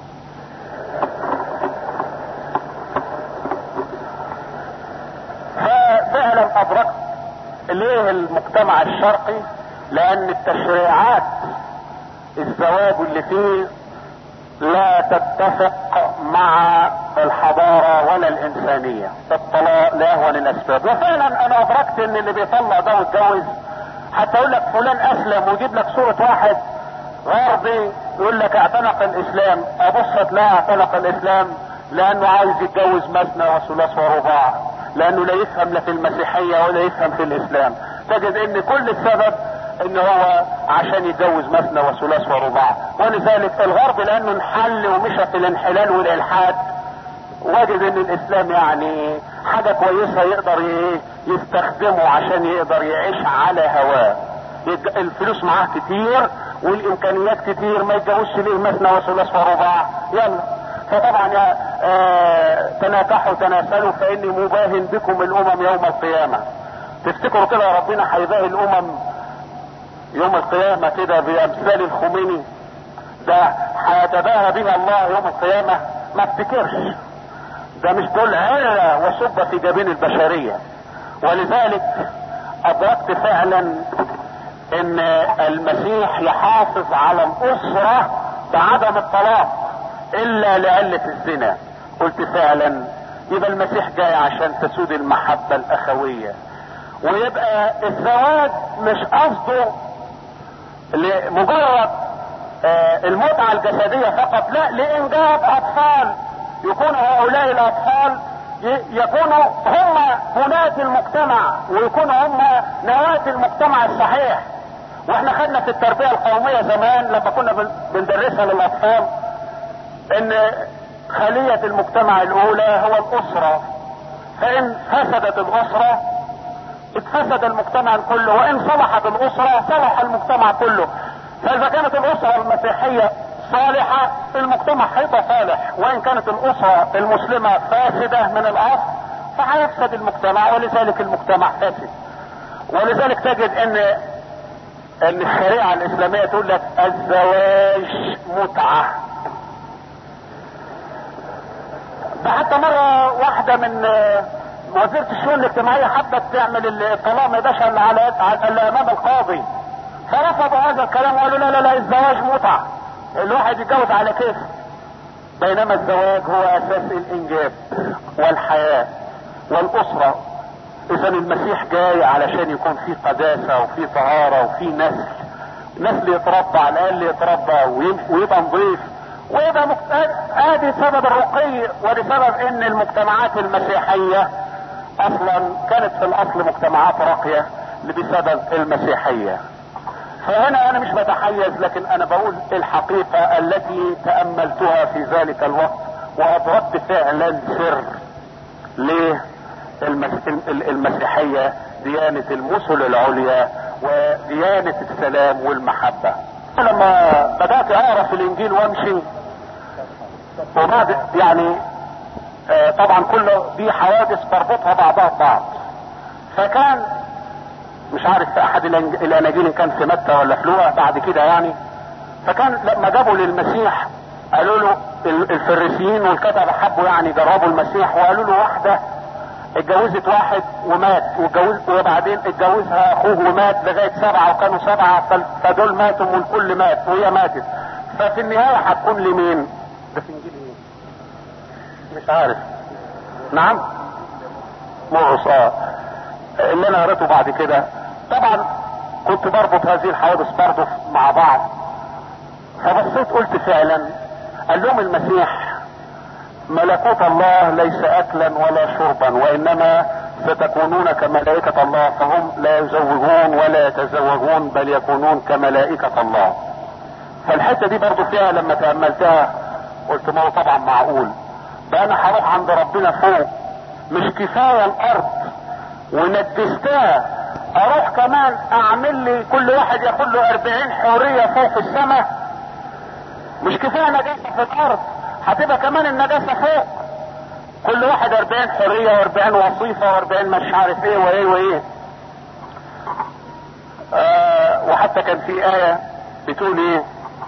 ففعلا ادركت ليه المجتمع الشرقي لان التشريعات الزواج اللي فيه لا تتفق مع الحضارة ولا الانسانية الطلاق لاهون الاسباب وفعلا انا ادركت ان اللي بيطلق ده ويتجوز حتى يقول لك فلان اسلم ويجيب لك صورة واحد غربي يقول لك اعتنق الاسلام ابص تلاقي اعتنق الاسلام لانه عايز يتجوز مثنى وثلاث ورباع لانه لا يفهم لا في المسيحية ولا يفهم في الاسلام تجد ان كل السبب ان هو عشان يتجوز مثنى وثلاث ورباع ولذلك الغرب لانه انحل ومشى في الانحلال والالحاد وجد ان الاسلام يعني حاجة كويسة يقدر يستخدمه عشان يقدر يعيش على هواه الفلوس معاه كتير والامكانيات كتير ما يتجوزش ليه مثنى وثلاث ورباع يلا فطبعا يا آه تناكحوا تناسلوا فاني مباهن بكم الامم يوم القيامة تفتكروا كده ربنا هيباهي الامم يوم القيامة كده بامثال الخميني ده هيتباهى بها الله يوم القيامة ما افتكرش ده مش دول عرة وصب في جبين البشرية ولذلك ادركت فعلا ان المسيح يحافظ على الاسرة بعدم الطلاق الا لعلة الزنا قلت فعلا يبقى المسيح جاي عشان تسود المحبة الاخوية ويبقى الزواج مش قصده لمجرد آه المتعة الجسدية فقط لا لانجاب اطفال يكون هؤلاء الاطفال يكونوا هم بناة المجتمع ويكونوا هم نواة المجتمع الصحيح واحنا خدنا في التربية القومية زمان لما كنا بندرسها للاطفال ان خلية المجتمع الاولى هو الاسرة فان فسدت الاسرة اتفسد المجتمع كله وان صلحت الاسرة صلح المجتمع كله فاذا كانت الاسرة المسيحية صالحة المجتمع هيبقى صالح وان كانت الاسرة المسلمة فاسدة من الاصل فهيفسد المجتمع ولذلك المجتمع فاسد ولذلك تجد ان ان الشريعة الاسلامية تقول لك الزواج متعة ده حتى مرة واحدة من وزيرة الشؤون الاجتماعية حبت تعمل الطلاق ما يبقاش الا على الا امام القاضي فرفضوا هذا الكلام وقالوا لا لا لا الزواج متعة الواحد يتجوز على كيف بينما الزواج هو اساس الانجاب والحياة والاسرة اذا المسيح جاي علشان يكون في قداسة وفي طهارة وفي نسل نسل يتربى على الاقل يتربى ويبقى نظيف ويبقى مكت... ادي سبب الرقي ودي سبب ان المجتمعات المسيحية اصلا كانت في الاصل مجتمعات راقية بسبب المسيحية فهنا انا مش بتحيز لكن انا بقول الحقيقة التي تأملتها في ذلك الوقت وادركت فعلا سر ليه المسيحية ديانة المثل العليا وديانة السلام والمحبة لما بدأت اقرا في الانجيل وامشي وبعد يعني آه طبعا كل دي حوادث بربطها بعضها ببعض فكان مش عارف في احد الأنج- الاناجيل إن كان في متى ولا في لوقا بعد كده يعني فكان لما جابوا للمسيح قالوا له ال- الفريسيين والكتبة حبوا يعني يجربوا المسيح وقالوا له واحدة اتجوزت واحد ومات واتجوز وبعدين اتجوزها اخوه ومات لغاية سبعة وكانوا سبعة فال- فدول ماتوا والكل مات وهي ماتت ففي النهاية هتكون لمين؟ ده في انجيل ايه؟ مش عارف نعم مرقس اه اللي انا قريته بعد كده طبعا كنت بربط هذه الحوادث برضه مع بعض فبصيت قلت فعلا قال لهم المسيح ملكوت الله ليس اكلا ولا شربا وانما ستكونون كملائكة الله فهم لا يزوجون ولا يتزوجون بل يكونون كملائكة الله فالحتة دي برضو فيها لما تأملتها قلت ما هو طبعا معقول ده انا هروح عند ربنا فوق مش كفاية الارض ونجستها اروح كمان اعمل لي كل واحد ياخد له 40 حورية فوق في السماء مش كفايه نجاسه في الارض هتبقى كمان النجاسه فوق كل واحد 40 حريه و40 وظيفه و40 مش عارف ايه وايه وايه آه وحتى كان في ايه بتقول ايه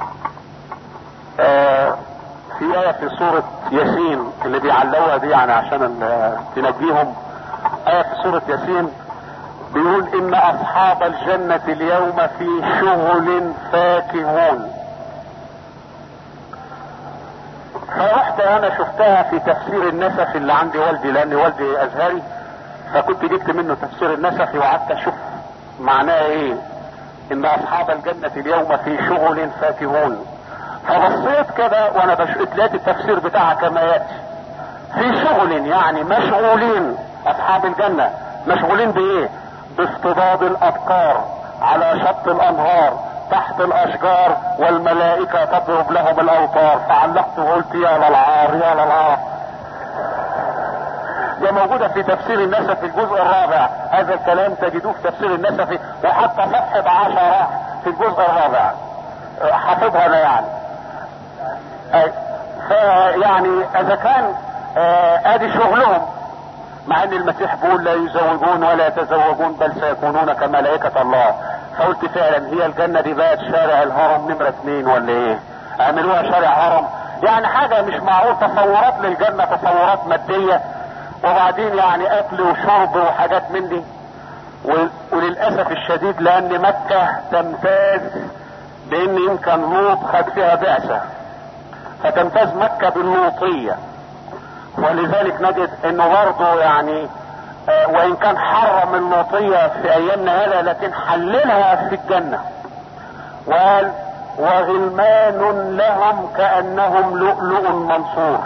آه في ايه في سوره ياسين اللي بيعلقوها دي يعني عشان ال- تنجيهم ايه في سوره ياسين بيقول ان اصحاب الجنه اليوم في شغل فاكهون فرحت انا شفتها في تفسير النسفي اللي عندي والدي لان والدي ازهري فكنت جبت منه تفسير النسفي وقعدت اشوف معناه ايه ان اصحاب الجنة اليوم في شغل فاكهون فبصيت كده وانا بش... لقيت التفسير بتاعها كما ياتي في شغل يعني مشغولين اصحاب الجنة مشغولين بايه بافتضاد الابقار على شط الانهار تحت الاشجار والملائكة تضرب لهم الاوتار فعلقت وقلت يا للعار يا للعار ده موجودة في تفسير النسفي في الجزء الرابع هذا الكلام تجدوه في تفسير النسفي وحتى صفحة عشرة في الجزء الرابع أه، حافظها انا يعني أه، فيعني اذا كان أه، ادي شغلهم مع ان المسيح بيقول لا يزوجون ولا يتزوجون بل سيكونون كملائكة الله فقلت فعلا هي الجنة دي بقت شارع الهرم نمرة اتنين ولا ايه اعملوها شارع هرم يعني حاجة مش معقول تصورات للجنة تصورات مادية وبعدين يعني اكل وشرب وحاجات من دي ول- وللاسف الشديد لان مكة تمتاز بان يمكن لوط خد فيها بعثة فتمتاز مكة باللوطية ولذلك نجد انه برضه يعني آه، وان كان حرم اللوطية في ايامنا هذا لكن حللها في الجنة وقال وغلمان لهم كأنهم لؤلؤ منصور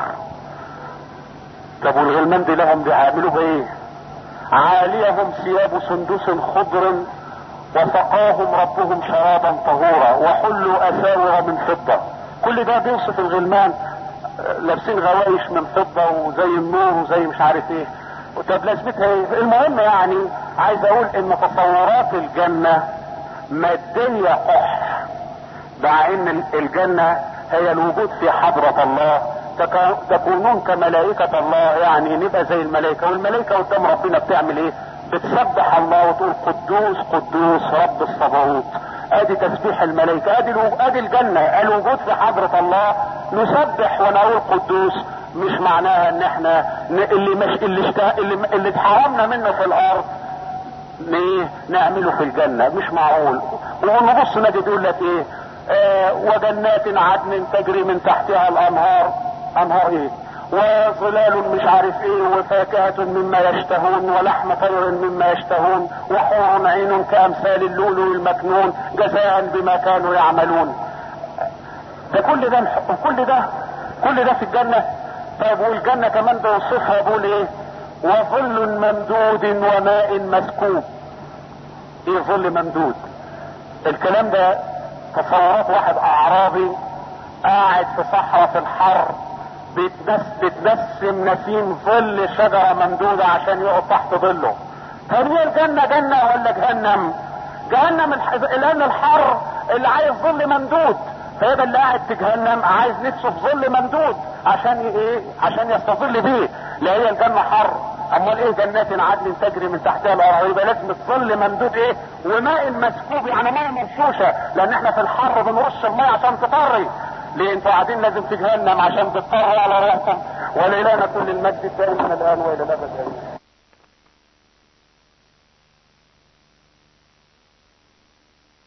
طب والغلمان دي لهم بيعملوا بايه عاليهم ثياب سندس خضر وسقاهم ربهم شرابا طهورا وحلوا اساور من فضة كل ده بيوصف الغلمان آه، لابسين غوايش من فضة وزي النور وزي مش عارف ايه طب لازمتها ايه المهم يعني عايز اقول ان تصورات الجنة مادية قح مع ان الجنة هي الوجود في حضرة الله تك- تكونون كملائكة الله يعني نبقى زي الملائكة والملائكة قدام ربنا بتعمل ايه بتسبح الله وتقول قدوس قدوس رب الصباوت ادي تسبيح الملائكة ادي الو- ادي الجنة الوجود في حضرة الله نسبح ونقول قدوس مش معناها ان احنا ن- اللي مش اللي اشت... اللي, اللي اتحرمنا منه في الارض ايه نعمله في الجنة مش معقول ونبص نجد يقول لك ايه آه وجنات عدن تجري من تحتها الانهار انهار ايه وظلال مش عارف ايه وفاكهة مما يشتهون ولحم طير مما يشتهون وحور عين كامثال اللؤلؤ المكنون جزاء بما كانوا يعملون ده كل ده كل ده كل ده في الجنة طيب والجنة كمان بيوصفها بيقول ايه وظل ممدود وماء مسكوب ايه ظل ممدود الكلام ده تصورات واحد اعرابي قاعد في صحراء في الحر بيتنس بتنسم نسيم ظل شجرة ممدودة عشان يقعد تحت ظله طب هي الجنة جنة ولا جهنم جهنم الح... لان الحر اللي عايز ظل ممدود فيبقى اللي قاعد في جهنم عايز نفسه في ظل ممدود عشان ي- ايه عشان يستظل بيه لا هي الجنه حر امال ايه جنات عدن تجري من تحتها الانهار يبقى لازم الظل ممدود ايه وماء مسكوب يعني ماء مرشوشه لان احنا في الحر بنرش الماء عشان تطري ليه انتوا قاعدين لازم في جهنم عشان تضطروا على روحكم ولإلهنا كل المجد الدائم من الان والى الابد امين